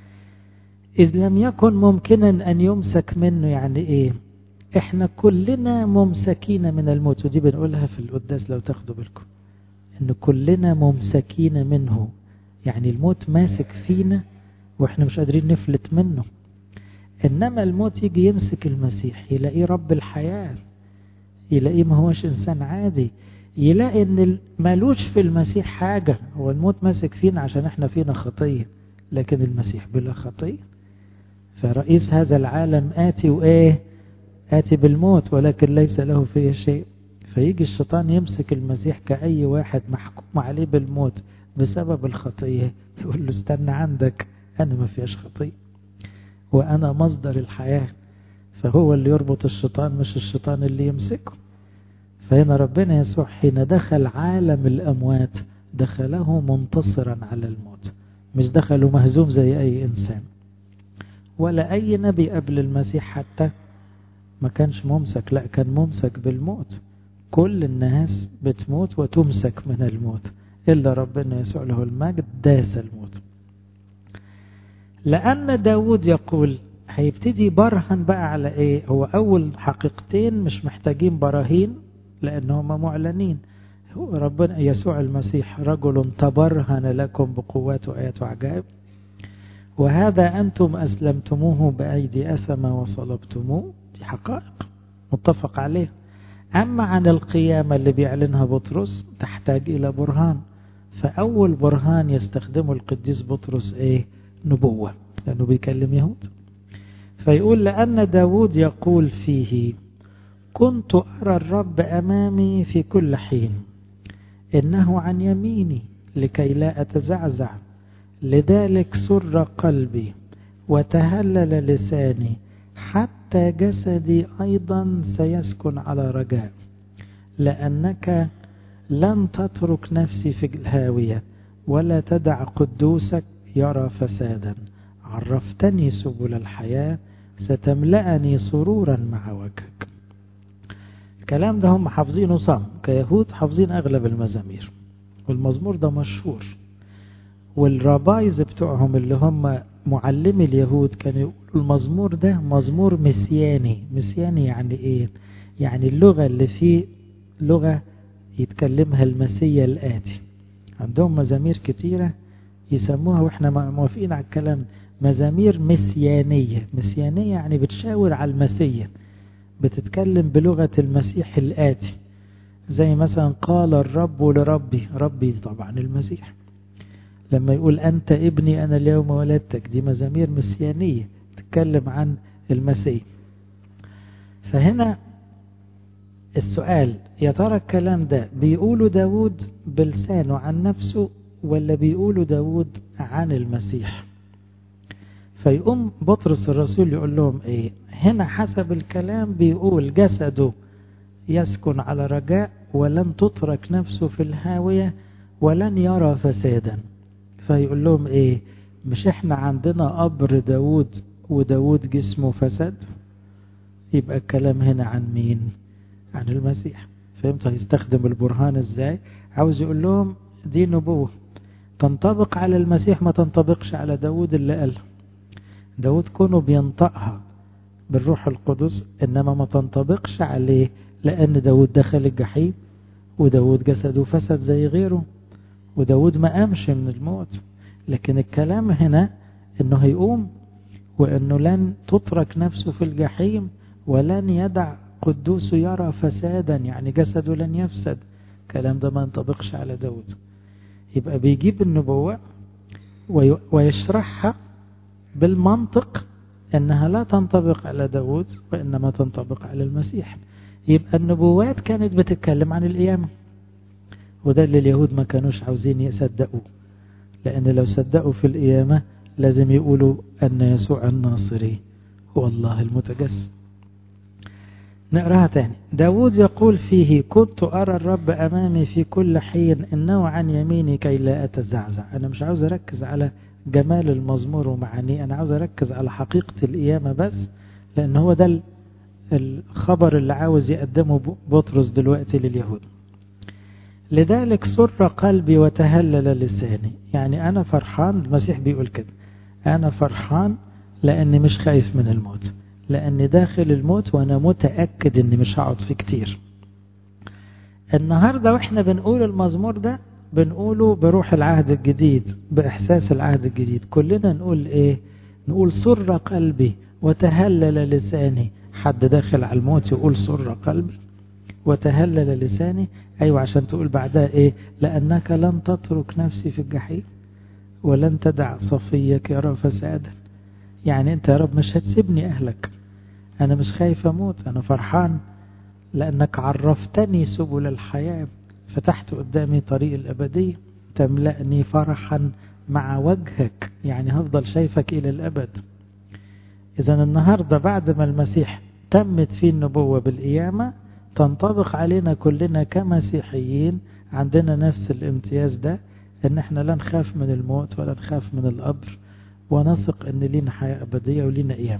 إذ لم يكن ممكنا أن يمسك منه يعني إيه إحنا كلنا ممسكين من الموت ودي بنقولها في القداس لو تاخدوا بالكم إن كلنا ممسكين منه يعني الموت ماسك فينا وإحنا مش قادرين نفلت منه إنما الموت يجي يمسك المسيح يلاقيه رب الحياة يلاقيه ما هوش إنسان عادي يلاقي إن مالوش في المسيح حاجة هو الموت ماسك فينا عشان إحنا فينا خطية لكن المسيح بلا خطية فرئيس هذا العالم آتي وإيه آتي بالموت ولكن ليس له فيه شيء فيجي الشيطان يمسك المسيح كأي واحد محكوم عليه بالموت بسبب الخطية يقول له استنى عندك أنا ما فيهاش خطية وأنا مصدر الحياة فهو اللي يربط الشيطان مش الشيطان اللي يمسكه فهنا ربنا يسوع حين دخل عالم الأموات دخله منتصرا على الموت مش دخله مهزوم زي أي إنسان ولا أي نبي قبل المسيح حتى ما كانش ممسك لا كان ممسك بالموت كل الناس بتموت وتمسك من الموت إلا ربنا يسوع له المجد داس الموت لأن داود يقول هيبتدي برهن بقى على ايه هو اول حقيقتين مش محتاجين براهين لان هم معلنين هو ربنا يسوع المسيح رجل تبرهن لكم بقوات وآيات وعجائب وهذا أنتم أسلمتموه بأيدي أثمة وصلبتموه دي حقائق متفق عليه أما عن القيامة اللي بيعلنها بطرس تحتاج إلى برهان فأول برهان يستخدمه القديس بطرس إيه نبوة لأنه بيكلم يهود فيقول لأن داود يقول فيه كنت أرى الرب أمامي في كل حين إنه عن يميني لكي لا أتزعزع لذلك سر قلبي وتهلل لساني حتى جسدي أيضا سيسكن على رجاء لأنك لن تترك نفسي في الهاوية ولا تدع قدوسك يرى فسادا عرفتني سبل الحياة ستملأني سرورا مع وجهك الكلام ده هم حافظينه صم كيهود حافظين أغلب المزامير والمزمور ده مشهور والرابايز بتوعهم اللي هم معلمي اليهود كانوا يقولوا المزمور ده مزمور مسياني مسياني يعني ايه يعني اللغة اللي فيه لغة يتكلمها المسيا الآتي عندهم مزامير كتيرة يسموها واحنا موافقين على الكلام مزامير مسيانية مسيانية يعني بتشاور على المسيا بتتكلم بلغة المسيح الآتي زي مثلا قال الرب لربي ربي طبعا المسيح لما يقول أنت ابني أنا اليوم ولدتك دي مزامير مسيانية تتكلم عن المسيح فهنا السؤال يا ترى الكلام ده بيقوله داود بلسانه عن نفسه ولا بيقوله داود عن المسيح فيقوم بطرس الرسول يقول لهم ايه هنا حسب الكلام بيقول جسده يسكن على رجاء ولن تترك نفسه في الهاوية ولن يرى فسادا فيقول لهم ايه مش احنا عندنا قبر داود وداود جسمه فسد يبقى الكلام هنا عن مين عن المسيح فهمت هيستخدم البرهان ازاي عاوز يقول لهم دي نبوة تنطبق على المسيح ما تنطبقش على داود اللي قالها داود كونه بينطقها بالروح القدس إنما ما تنطبقش عليه لأن داود دخل الجحيم وداود جسده فسد زي غيره وداود ما قامش من الموت لكن الكلام هنا انه هيقوم وانه لن تترك نفسه في الجحيم ولن يدع قدوس يرى فسادا يعني جسده لن يفسد الكلام ده ما ينطبقش على داود يبقى بيجيب النبوة ويشرحها بالمنطق انها لا تنطبق على داود وانما تنطبق على المسيح يبقى النبوات كانت بتتكلم عن القيامة وده اللي اليهود ما كانوش عاوزين يصدقوه لأن لو صدقوا في القيامة لازم يقولوا أن يسوع الناصري هو الله المتجسد نقراها تاني داود يقول فيه كنت أرى الرب أمامي في كل حين إنه عن يميني كي لا أتزعزع أنا مش عاوز أركز على جمال المزمور ومعانيه أنا عاوز أركز على حقيقة القيامة بس لأن هو ده الخبر اللي عاوز يقدمه بطرس دلوقتي لليهود لذلك سر قلبي وتهلل لساني يعني أنا فرحان المسيح بيقول كده أنا فرحان لأني مش خايف من الموت لأني داخل الموت وأنا متأكد أني مش هقعد فيه كتير النهاردة وإحنا بنقول المزمور ده بنقوله بروح العهد الجديد بإحساس العهد الجديد كلنا نقول إيه نقول سر قلبي وتهلل لساني حد داخل على الموت يقول سر قلبي وتهلل لساني أيوة عشان تقول بعدها إيه لأنك لن تترك نفسي في الجحيم ولن تدع صفيك يرى فسادا يعني أنت يا رب مش هتسيبني أهلك أنا مش خايف أموت أنا فرحان لأنك عرفتني سبل الحياة فتحت قدامي طريق الأبدية تملأني فرحا مع وجهك يعني هفضل شايفك إلى الأبد إذا النهاردة بعد ما المسيح تمت فيه النبوة بالقيامة تنطبق علينا كلنا كمسيحيين عندنا نفس الامتياز ده ان احنا لا نخاف من الموت ولا نخاف من القبر ونثق ان لينا حياة ابدية ولينا ايام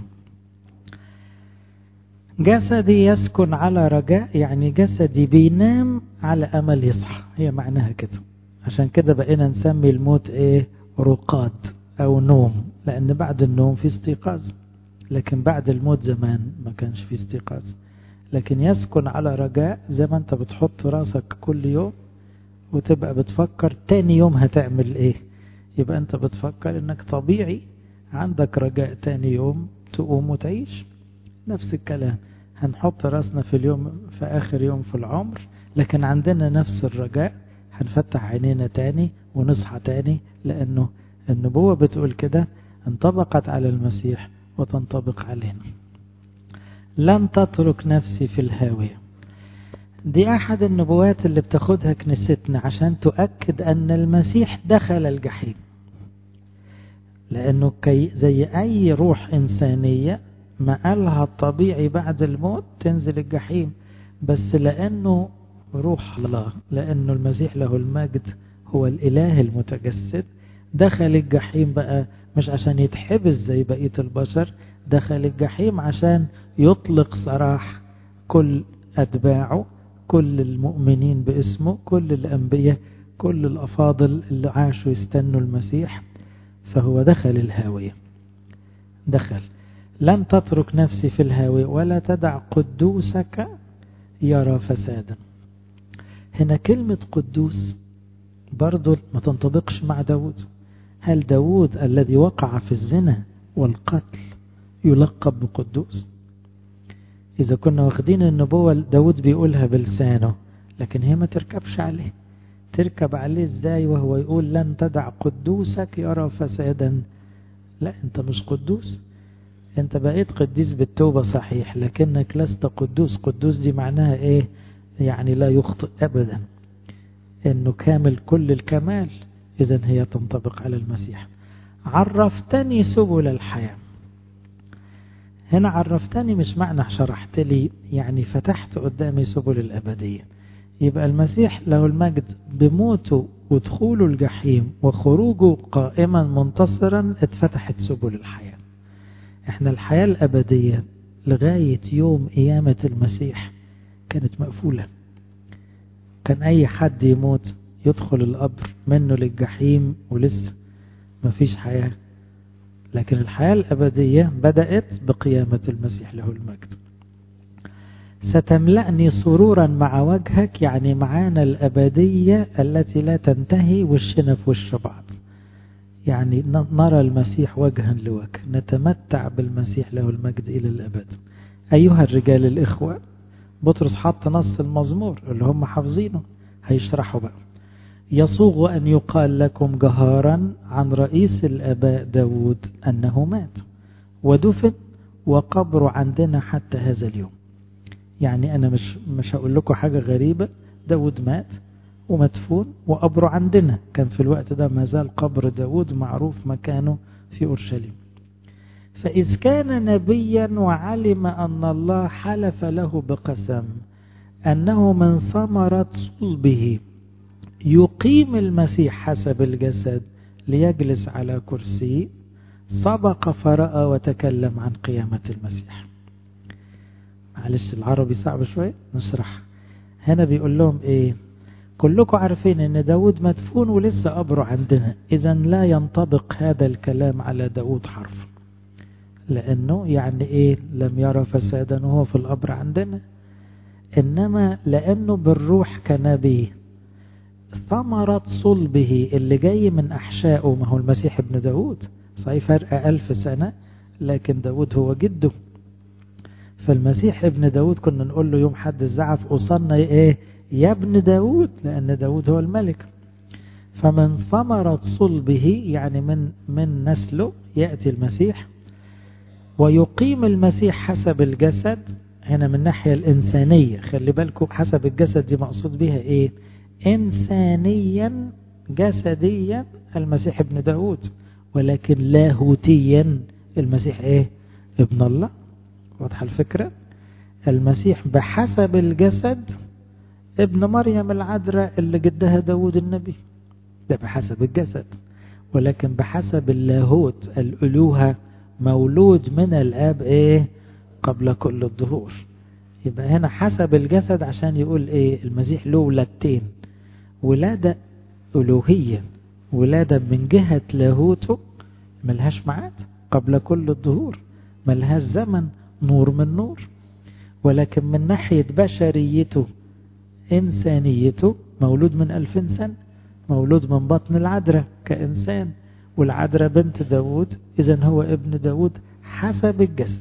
جسدي يسكن على رجاء يعني جسدي بينام على امل يصحى هي معناها كده عشان كده بقينا نسمي الموت ايه رقاد او نوم لان بعد النوم في استيقاظ لكن بعد الموت زمان ما كانش في استيقاظ لكن يسكن على رجاء زي ما انت بتحط راسك كل يوم وتبقى بتفكر تاني يوم هتعمل ايه يبقى انت بتفكر انك طبيعي عندك رجاء تاني يوم تقوم وتعيش نفس الكلام هنحط راسنا في اليوم في اخر يوم في العمر لكن عندنا نفس الرجاء هنفتح عينينا تاني ونصحى تاني لانه النبوة بتقول كده انطبقت على المسيح وتنطبق علينا لن تترك نفسي في الهاوية دي أحد النبوات اللي بتاخدها كنيستنا عشان تؤكد أن المسيح دخل الجحيم لأنه كي زي أي روح إنسانية ما قالها الطبيعي بعد الموت تنزل الجحيم بس لأنه روح الله لأنه المسيح له المجد هو الإله المتجسد دخل الجحيم بقى مش عشان يتحبس زي بقية البشر دخل الجحيم عشان يطلق سراح كل أتباعه كل المؤمنين باسمه كل الأنبياء كل الأفاضل اللي عاشوا يستنوا المسيح فهو دخل الهاوية دخل لن تترك نفسي في الهاوية ولا تدع قدوسك يرى فسادا هنا كلمة قدوس برضو ما تنطبقش مع داود هل داود الذي وقع في الزنا والقتل يلقب بقدوس إذا كنا واخدين النبوة داود بيقولها بلسانه لكن هي ما تركبش عليه تركب عليه ازاي وهو يقول لن تدع قدوسك يرى فسادا لا انت مش قدوس انت بقيت قديس بالتوبة صحيح لكنك لست قدوس قدوس دي معناها ايه يعني لا يخطئ ابدا انه كامل كل الكمال اذا هي تنطبق على المسيح عرفتني سبل الحياه هنا عرفتني مش معنى شرحت لي يعني فتحت قدامي سبل الأبدية يبقى المسيح له المجد بموته ودخوله الجحيم وخروجه قائما منتصرا اتفتحت سبل الحياة احنا الحياة الأبدية لغاية يوم قيامة المسيح كانت مقفولة كان أي حد يموت يدخل القبر منه للجحيم ولسه مفيش حياة لكن الحياة الأبدية بدأت بقيامة المسيح له المجد ستملأني سرورا مع وجهك يعني معانا الأبدية التي لا تنتهي وشنا في وش بعض يعني نرى المسيح وجها لوجه نتمتع بالمسيح له المجد إلى الأبد أيها الرجال الإخوة بطرس حط نص المزمور اللي هم حافظينه هيشرحوا بقى يصوغ أن يقال لكم جهارا عن رئيس الآباء داود أنه مات ودفن وقبره عندنا حتى هذا اليوم يعني أنا مش, مش هقول لكم حاجة غريبة داود مات ومدفون وقبره عندنا كان في الوقت ده ما زال قبر داود معروف مكانه في أورشليم فإذ كان نبيا وعلم أن الله حلف له بقسم أنه من ثمرة صلبه يقيم المسيح حسب الجسد ليجلس على كرسي سبق فرأى وتكلم عن قيامة المسيح معلش العربي صعب شوية نشرح هنا بيقول لهم ايه كلكم عارفين ان داود مدفون ولسه قبره عندنا اذا لا ينطبق هذا الكلام على داود حرف لانه يعني ايه لم يرى فسادا وهو في القبر عندنا انما لانه بالروح كنبي ثمرة صلبه اللي جاي من أحشائه ما هو المسيح ابن داود صحيح فرق ألف سنة لكن داود هو جده فالمسيح ابن داود كنا نقول له يوم حد الزعف أصلنا إيه يا ابن داود لأن داود هو الملك فمن ثمرة صلبه يعني من من نسله يأتي المسيح ويقيم المسيح حسب الجسد هنا من الناحية الإنسانية خلي بالكم حسب الجسد دي مقصود بها إيه إنسانيا جسديا المسيح ابن داود ولكن لاهوتيا المسيح إيه ابن الله واضحة الفكرة المسيح بحسب الجسد ابن مريم العذراء اللي جدها داود النبي ده بحسب الجسد ولكن بحسب اللاهوت الألوهة مولود من الآب إيه قبل كل الظهور يبقى هنا حسب الجسد عشان يقول إيه المسيح له ولادتين ولادة ألوهية ولادة من جهة لاهوته ملهاش معاد قبل كل الظهور ملهاش زمن نور من نور ولكن من ناحية بشريته إنسانيته مولود من ألفين سنة مولود من بطن العذراء كإنسان والعذراء بنت داود إذا هو ابن داود حسب الجسد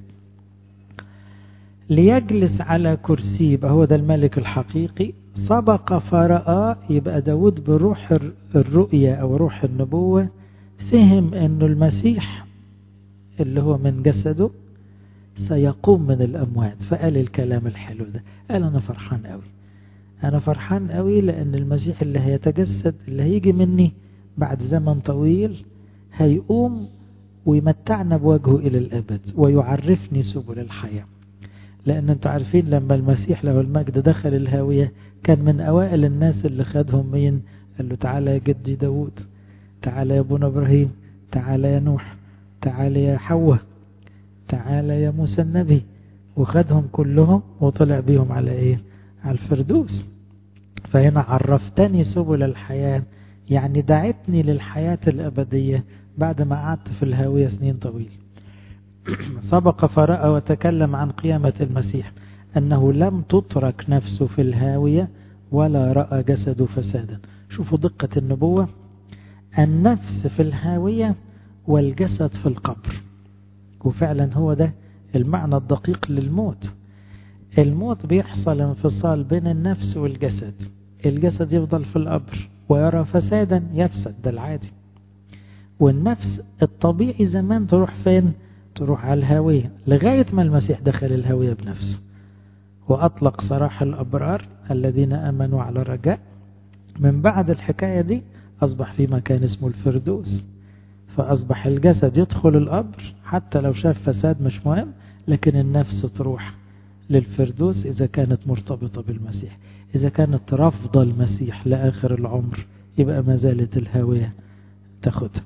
ليجلس على كرسي يبقى هو ده الملك الحقيقي سبق فرأى يبقى داود بروح الرؤية أو روح النبوة فهم أنه المسيح اللي هو من جسده سيقوم من الأموات فقال الكلام الحلو ده قال أنا فرحان قوي أنا فرحان قوي لأن المسيح اللي هيتجسد اللي هيجي مني بعد زمن طويل هيقوم ويمتعنا بوجهه إلى الأبد ويعرفني سبل الحياة لأن أنتوا عارفين لما المسيح له المجد دخل الهاوية كان من أوائل الناس اللي خدهم مين قال له تعالى يا جدي داود تعالى يا ابونا إبراهيم تعالى يا نوح تعالى يا حواء تعالى يا موسى النبي وخدهم كلهم وطلع بيهم على ايه على الفردوس فهنا عرفتني سبل الحياة يعني دعتني للحياة الأبدية بعد ما قعدت في الهاوية سنين طويل سبق فرأى وتكلم عن قيامة المسيح أنه لم تترك نفسه في الهاوية ولا رأى جسده فسادا شوفوا دقة النبوة النفس في الهاوية والجسد في القبر وفعلا هو ده المعنى الدقيق للموت الموت بيحصل انفصال بين النفس والجسد الجسد يفضل في القبر ويرى فسادا يفسد ده العادي والنفس الطبيعي زمان تروح فين تروح على الهاوية لغاية ما المسيح دخل الهاوية بنفسه وأطلق سراح الأبرار الذين أمنوا على الرجاء من بعد الحكاية دي أصبح في مكان اسمه الفردوس فأصبح الجسد يدخل القبر حتى لو شاف فساد مش مهم لكن النفس تروح للفردوس إذا كانت مرتبطة بالمسيح إذا كانت رفض المسيح لآخر العمر يبقى ما زالت الهاوية تاخدها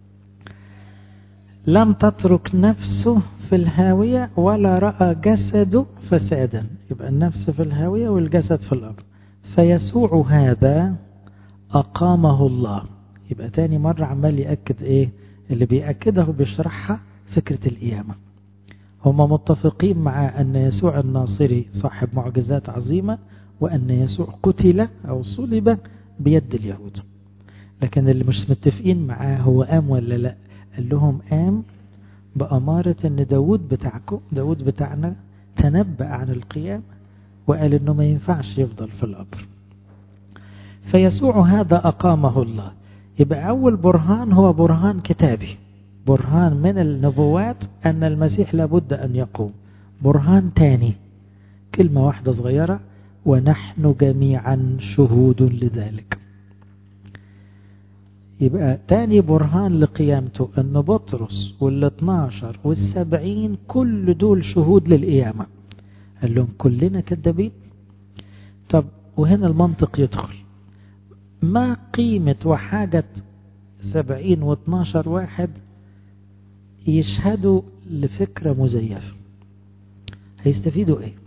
لم تترك نفسه في الهاوية ولا رأى جسده فسادا يبقى النفس في الهاوية والجسد في الأرض فيسوع هذا أقامه الله يبقى تاني مرة عمال يأكد إيه اللي بيأكدها وبيشرحها فكرة القيامة هم متفقين مع أن يسوع الناصري صاحب معجزات عظيمة وأن يسوع قتل أو صلب بيد اليهود لكن اللي مش متفقين معاه هو قام ولا لا قال لهم قام بأمارة أن داود بتاعكم داود بتاعنا تنبأ عن القيامة وقال أنه ما ينفعش يفضل في القبر فيسوع هذا أقامه الله يبقى أول برهان هو برهان كتابي برهان من النبوات أن المسيح لابد أن يقوم برهان تاني كلمة واحدة صغيرة ونحن جميعا شهود لذلك يبقى تاني برهان لقيامته أن بطرس والاثناشر والسبعين كل دول شهود للقيامة قال لهم كلنا كذابين طب وهنا المنطق يدخل ما قيمة وحاجة سبعين واثناشر واحد يشهدوا لفكرة مزيفة هيستفيدوا ايه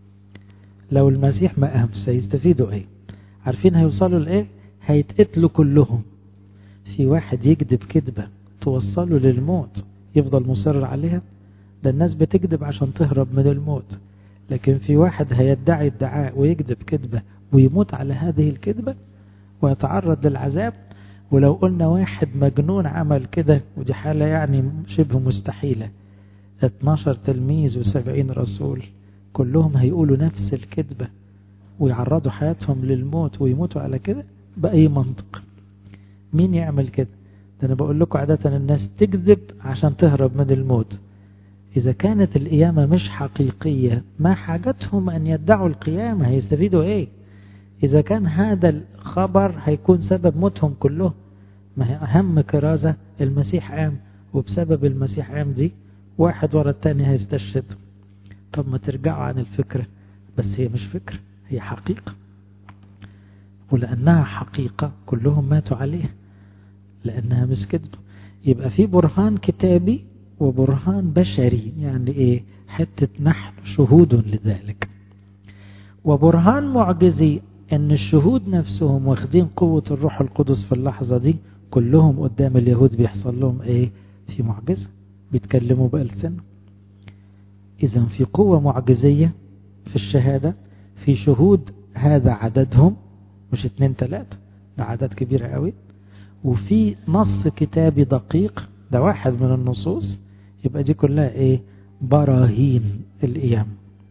لو المسيح ما أهمس هيستفيدوا ايه عارفين هيوصلوا لايه هيتقتلوا كلهم في واحد يكذب كذبة توصله للموت يفضل مصر عليها ده الناس بتكذب عشان تهرب من الموت لكن في واحد هيدعي ادعاء ويكذب كذبة ويموت على هذه الكذبة ويتعرض للعذاب ولو قلنا واحد مجنون عمل كده ودي حالة يعني شبه مستحيلة 12 تلميذ و70 رسول كلهم هيقولوا نفس الكذبة ويعرضوا حياتهم للموت ويموتوا على كده بأي منطق مين يعمل كده ده أنا بقول لكم عادة الناس تكذب عشان تهرب من الموت إذا كانت القيامة مش حقيقية ما حاجتهم أن يدعوا القيامة هيستفيدوا إيه إذا كان هذا الخبر هيكون سبب موتهم كلهم ما هي أهم كرازة المسيح قام وبسبب المسيح قام دي واحد ورا التاني هيستشهد طب ما ترجعوا عن الفكرة بس هي مش فكرة هي حقيقة ولأنها حقيقة كلهم ماتوا عليها لأنها مش كذب يبقى في برهان كتابي وبرهان بشري يعني إيه حتة نحن شهود لذلك وبرهان معجزي أن الشهود نفسهم واخدين قوة الروح القدس في اللحظة دي كلهم قدام اليهود بيحصل لهم إيه في معجزة بيتكلموا بألسنة إذا في قوة معجزية في الشهادة في شهود هذا عددهم مش اتنين تلاتة ده عدد كبير قوي وفي نص كتابي دقيق ده واحد من النصوص يبقى دي كلها ايه براهين القيام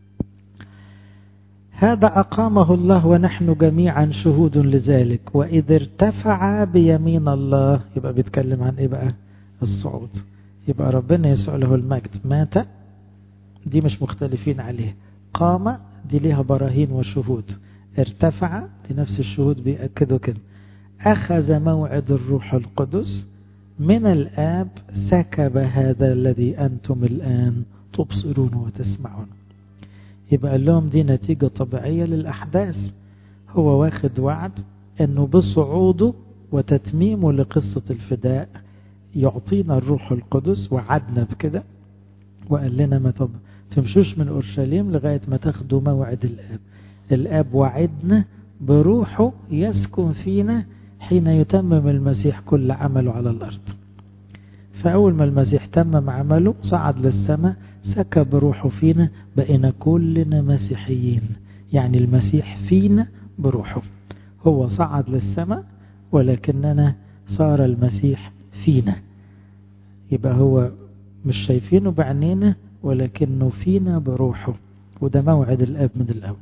هذا أقامه الله ونحن جميعا شهود لذلك وإذ ارتفع بيمين الله يبقى بيتكلم عن إيه بقى الصعود يبقى ربنا يسوع له المجد مات دي مش مختلفين عليه قام دي ليها براهين وشهود ارتفع دي نفس الشهود بيأكدوا كده أخذ موعد الروح القدس من الآب سكب هذا الذي أنتم الآن تبصرون وتسمعون يبقى قال لهم دي نتيجة طبيعية للأحداث هو واخد وعد أنه بصعوده وتتميمه لقصة الفداء يعطينا الروح القدس وعدنا بكده وقال لنا ما طب تمشوش من أورشليم لغاية ما تاخدوا موعد الآب الآب وعدنا بروحه يسكن فينا حين يتمم المسيح كل عمله على الأرض فأول ما المسيح تمم عمله صعد للسماء سكب روحه فينا بقينا كلنا مسيحيين يعني المسيح فينا بروحه هو صعد للسماء ولكننا صار المسيح فينا يبقى هو مش شايفينه بعينينا ولكنه فينا بروحه وده موعد الأب من الأول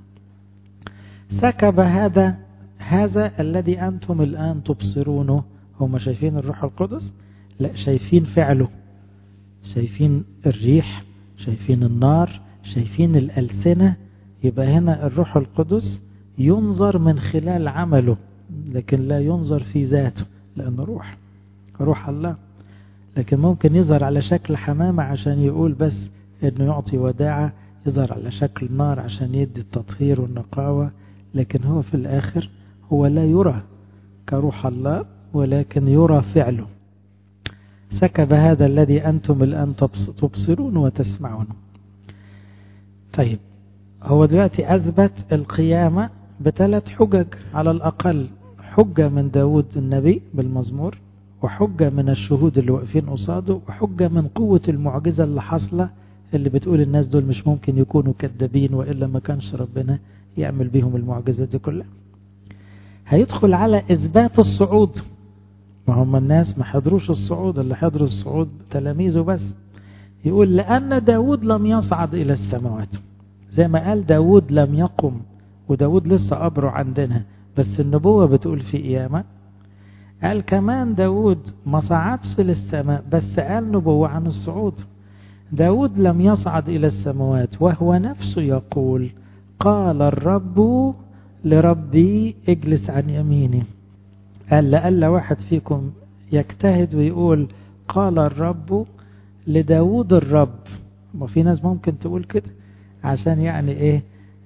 سكب هذا هذا الذي أنتم الآن تبصرونه هم شايفين الروح القدس لا شايفين فعله شايفين الريح شايفين النار شايفين الألسنة يبقى هنا الروح القدس ينظر من خلال عمله لكن لا ينظر في ذاته لأنه روح روح الله لكن ممكن يظهر على شكل حمامة عشان يقول بس انه يعطي وداعة يظهر على شكل نار عشان يدي التطهير والنقاوة لكن هو في الآخر هو لا يرى كروح الله ولكن يرى فعله سكب هذا الذي أنتم الآن تبصرون وتسمعون طيب هو دلوقتي أثبت القيامة بثلاث حجج على الأقل حجة من داود النبي بالمزمور وحجة من الشهود اللي واقفين قصاده وحجة من قوة المعجزة اللي حاصلة اللي بتقول الناس دول مش ممكن يكونوا كذابين وإلا ما كانش ربنا يعمل بيهم المعجزة دي كلها هيدخل على إثبات الصعود ما هم الناس ما حضروش الصعود اللي حضروا الصعود تلاميذه بس يقول لأن داود لم يصعد إلى السماوات زي ما قال داود لم يقم وداود لسه قبره عندنا بس النبوة بتقول في قيامة قال كمان داود ما صعدش للسماء بس قال نبوة عن الصعود داود لم يصعد إلى السماوات وهو نفسه يقول قال الرب لربي اجلس عن يميني قال لألا واحد فيكم يجتهد ويقول قال الرب لداود الرب وفي ناس ممكن تقول كده عشان يعني ايه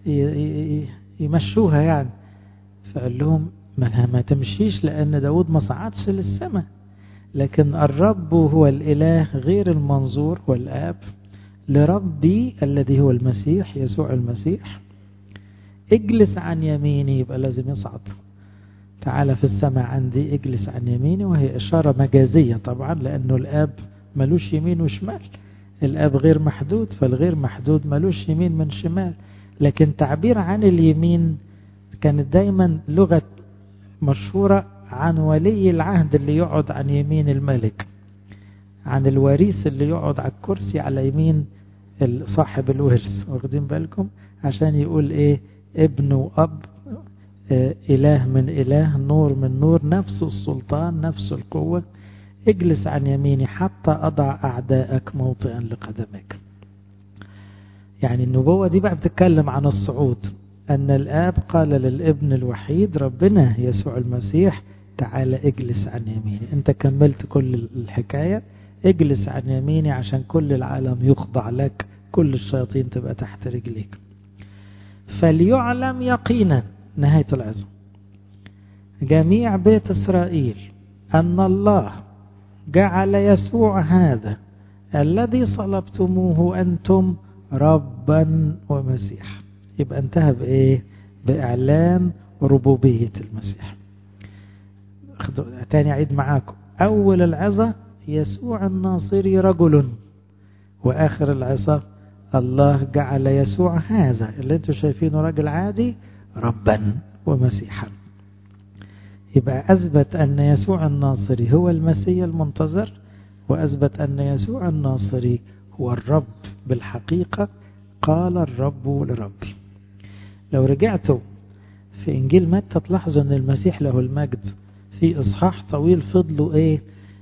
يمشوها يعني فقال لهم ما, ما تمشيش لأن داود ما صعدش للسماء لكن الرب هو الإله غير المنظور والآب لربي الذي هو المسيح يسوع المسيح اجلس عن يميني يبقى لازم يصعد تعالى في السماء عندي اجلس عن يميني وهي إشارة مجازية طبعا لأنه الآب ملوش يمين وشمال الآب غير محدود فالغير محدود ملوش يمين من شمال لكن تعبير عن اليمين كانت دايما لغة مشهورة عن ولي العهد اللي يقعد عن يمين الملك عن الوريث اللي يقعد على الكرسي على يمين صاحب الورث واخدين بالكم عشان يقول ايه ابن واب اه اله من اله نور من نور نفس السلطان نفس القوة اجلس عن يميني حتى اضع اعدائك موطئا لقدمك يعني النبوة دي بقى بتتكلم عن الصعود أن الآب قال للابن الوحيد ربنا يسوع المسيح تعالى اجلس عن يميني أنت كملت كل الحكاية اجلس عن يميني عشان كل العالم يخضع لك كل الشياطين تبقى تحت رجليك فليعلم يقينا نهاية العظم جميع بيت إسرائيل أن الله جعل يسوع هذا الذي صلبتموه أنتم ربا ومسيحا يبقى انتهى بإيه بإعلان ربوبية المسيح تاني عيد معاكم أول العظة يسوع الناصري رجل وآخر العظة الله جعل يسوع هذا اللي انتم شايفينه راجل عادي ربا ومسيحا يبقى أثبت أن يسوع الناصري هو المسيح المنتظر وأثبت أن يسوع الناصري هو الرب بالحقيقة قال الرب لربي لو رجعتوا في إنجيل متى تلاحظوا أن المسيح له المجد في إصحاح طويل فضلوا إيه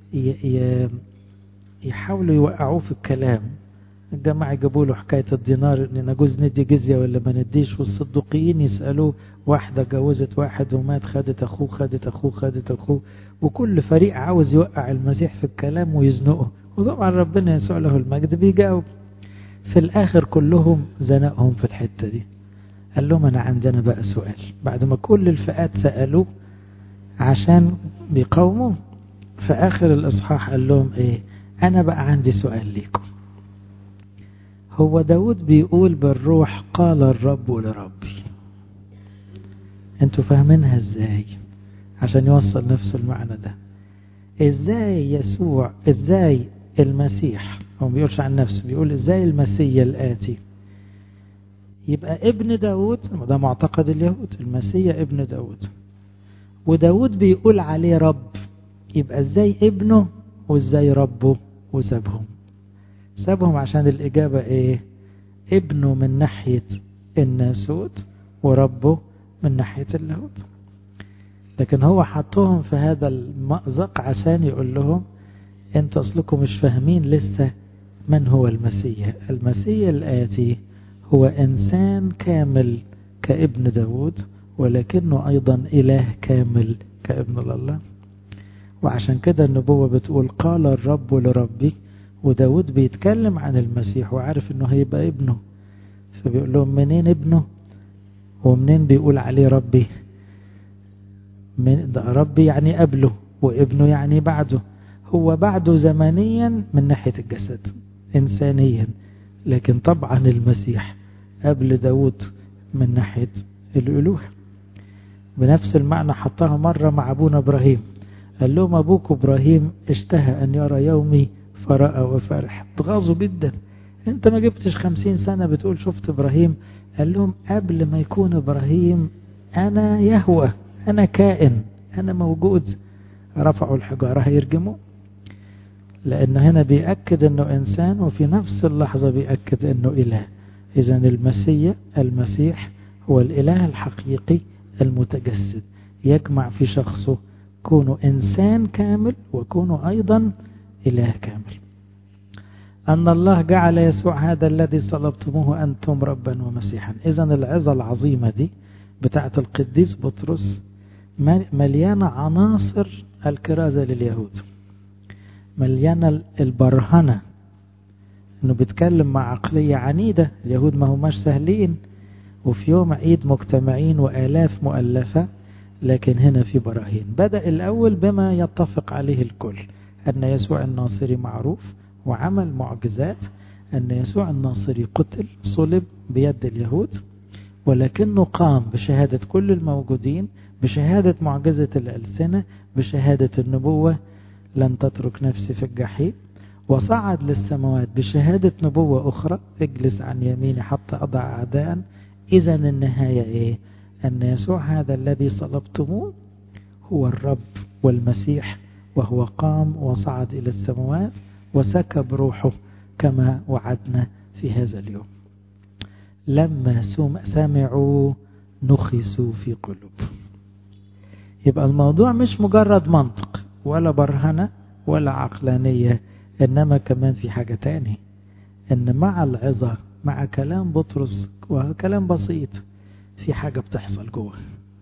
يحاولوا يوقعوه في الكلام الجماعة يجيبوا له حكاية الدينار إن نجوز ندي جزية ولا ما نديش والصدقيين يسألوه واحدة جوزت واحد ومات خدت أخوه خدت أخوه خدت أخوه وكل فريق عاوز يوقع المسيح في الكلام ويزنقه وطبعا ربنا يسوع له المجد بيجاوب في الآخر كلهم زنقهم في الحتة دي قال لهم أنا عندنا بقى سؤال بعد ما كل الفئات سألوه عشان بيقاوموا في آخر الإصحاح قال لهم إيه أنا بقى عندي سؤال ليكم هو داود بيقول بالروح قال الرب لربي انتوا فاهمينها ازاي عشان يوصل نفس المعنى ده ازاي يسوع ازاي المسيح هو ما بيقولش عن نفسه بيقول ازاي المسيح الآتي يبقى ابن داود ده معتقد اليهود المسيح ابن داود وداود بيقول عليه رب يبقى ازاي ابنه وازاي ربه وسابهم سابهم عشان الإجابة إيه ابنه من ناحية الناسوت وربه من ناحية اللاهوت لكن هو حطهم في هذا المأزق عشان يقول لهم انت أصلكم مش فاهمين لسه من هو المسيح المسيح الآتي هو إنسان كامل كابن داود ولكنه أيضا إله كامل كابن الله وعشان كده النبوة بتقول قال الرب لربي وداود بيتكلم عن المسيح وعارف انه هيبقى ابنه فبيقول لهم منين ابنه ومنين بيقول عليه ربي من ده ربي يعني قبله وابنه يعني بعده هو بعده زمنيا من ناحية الجسد إنسانيا لكن طبعا المسيح قبل داود من ناحية الألوهة بنفس المعنى حطها مرة مع أبونا إبراهيم قال لهم أبوك إبراهيم اشتهى أن يرى يومي فرأى وفرح اتغاظوا جدا انت ما جبتش خمسين سنة بتقول شفت إبراهيم قال لهم قبل ما يكون إبراهيم أنا يهوى أنا كائن أنا موجود رفعوا الحجارة هيرجموا لأنه هنا بيأكد أنه إنسان وفي نفس اللحظة بيأكد أنه إله إذا المسيح المسيح هو الإله الحقيقي المتجسد يجمع في شخصه كونه إنسان كامل وكونه أيضا إله كامل أن الله جعل يسوع هذا الذي صلبتموه أنتم ربا ومسيحا إذا العظة العظيمة دي بتاعت القديس بطرس مليانة عناصر الكرازة لليهود مليانة البرهنة انه بيتكلم مع عقلية عنيدة اليهود ما هماش سهلين وفي يوم عيد مجتمعين وآلاف مؤلفة لكن هنا في براهين بدأ الأول بما يتفق عليه الكل أن يسوع الناصري معروف وعمل معجزات أن يسوع الناصري قتل صلب بيد اليهود ولكنه قام بشهادة كل الموجودين بشهادة معجزة الألسنة بشهادة النبوة لن تترك نفسي في الجحيم وصعد للسماوات بشهادة نبوة أخرى اجلس عن يميني حتى أضع أعداء إذا النهاية إيه أن يسوع هذا الذي صلبتموه هو الرب والمسيح وهو قام وصعد إلى السماوات وسكب روحه كما وعدنا في هذا اليوم لما سمعوا نخسوا في قلوبهم يبقى الموضوع مش مجرد منطق ولا برهنة ولا عقلانية إنما كمان في حاجة تاني إن مع العظة مع كلام بطرس وكلام بسيط في حاجة بتحصل جوه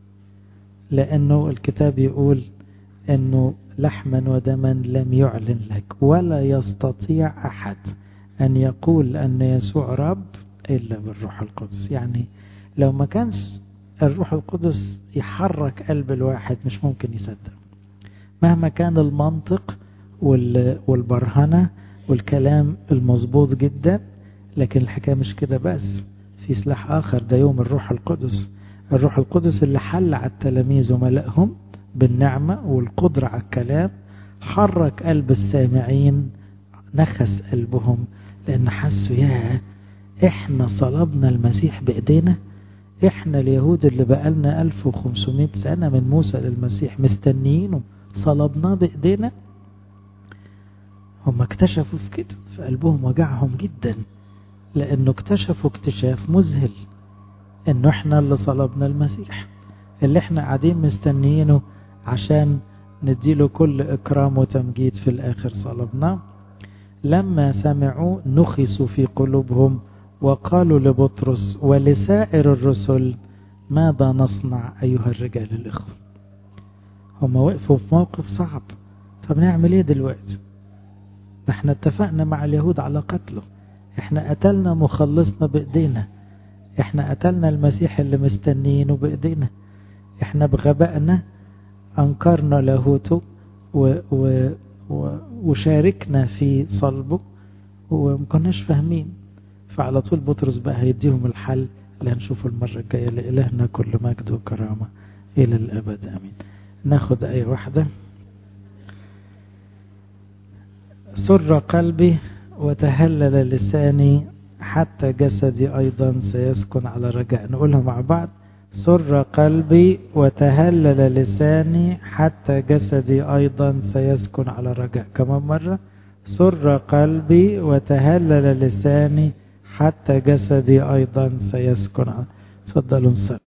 لأنه الكتاب يقول أنه لحما ودما لم يعلن لك ولا يستطيع أحد أن يقول أن يسوع رب إلا بالروح القدس يعني لو ما كانش الروح القدس يحرك قلب الواحد مش ممكن يصدق مهما كان المنطق والبرهنة والكلام المظبوط جدا لكن الحكاية مش كده بس في سلاح آخر ده يوم الروح القدس الروح القدس اللي حل على التلاميذ وملأهم بالنعمة والقدرة على الكلام حرك قلب السامعين نخس قلبهم لأن حسوا يا احنا صلبنا المسيح بإيدينا احنا اليهود اللي بقالنا 1500 سنة من موسى للمسيح مستنيينه صلبناه بإيدينا هم اكتشفوا في كده في قلبهم وجعهم جدا لأنه اكتشفوا اكتشاف مذهل انه احنا اللي صلبنا المسيح اللي احنا قاعدين مستنيينه عشان نديله كل اكرام وتمجيد في الاخر صلبناه لما سمعوا نخسوا في قلوبهم وقالوا لبطرس ولسائر الرسل ماذا نصنع أيها الرجال الإخوة هم وقفوا في موقف صعب طب نعمل ايه دلوقتي احنا اتفقنا مع اليهود على قتله احنا قتلنا مخلصنا بايدينا احنا قتلنا المسيح اللي مستنيينه بايدينا احنا بغبائنا انكرنا لاهوته و و و وشاركنا في صلبه ومكناش فاهمين فعلى طول بطرس بقى هيديهم الحل اللي هنشوفه المرة الجاية لإلهنا كل مجد وكرامة إلى الأبد آمين ناخد آية واحدة سر قلبي وتهلل لساني حتى جسدي أيضا سيسكن على رجاء نقولها مع بعض سر قلبي وتهلل لساني حتى جسدي أيضا سيسكن على رجاء كمان مرة سر قلبي وتهلل لساني حتى جسدي أيضا سيسكن تفضلوا نصلي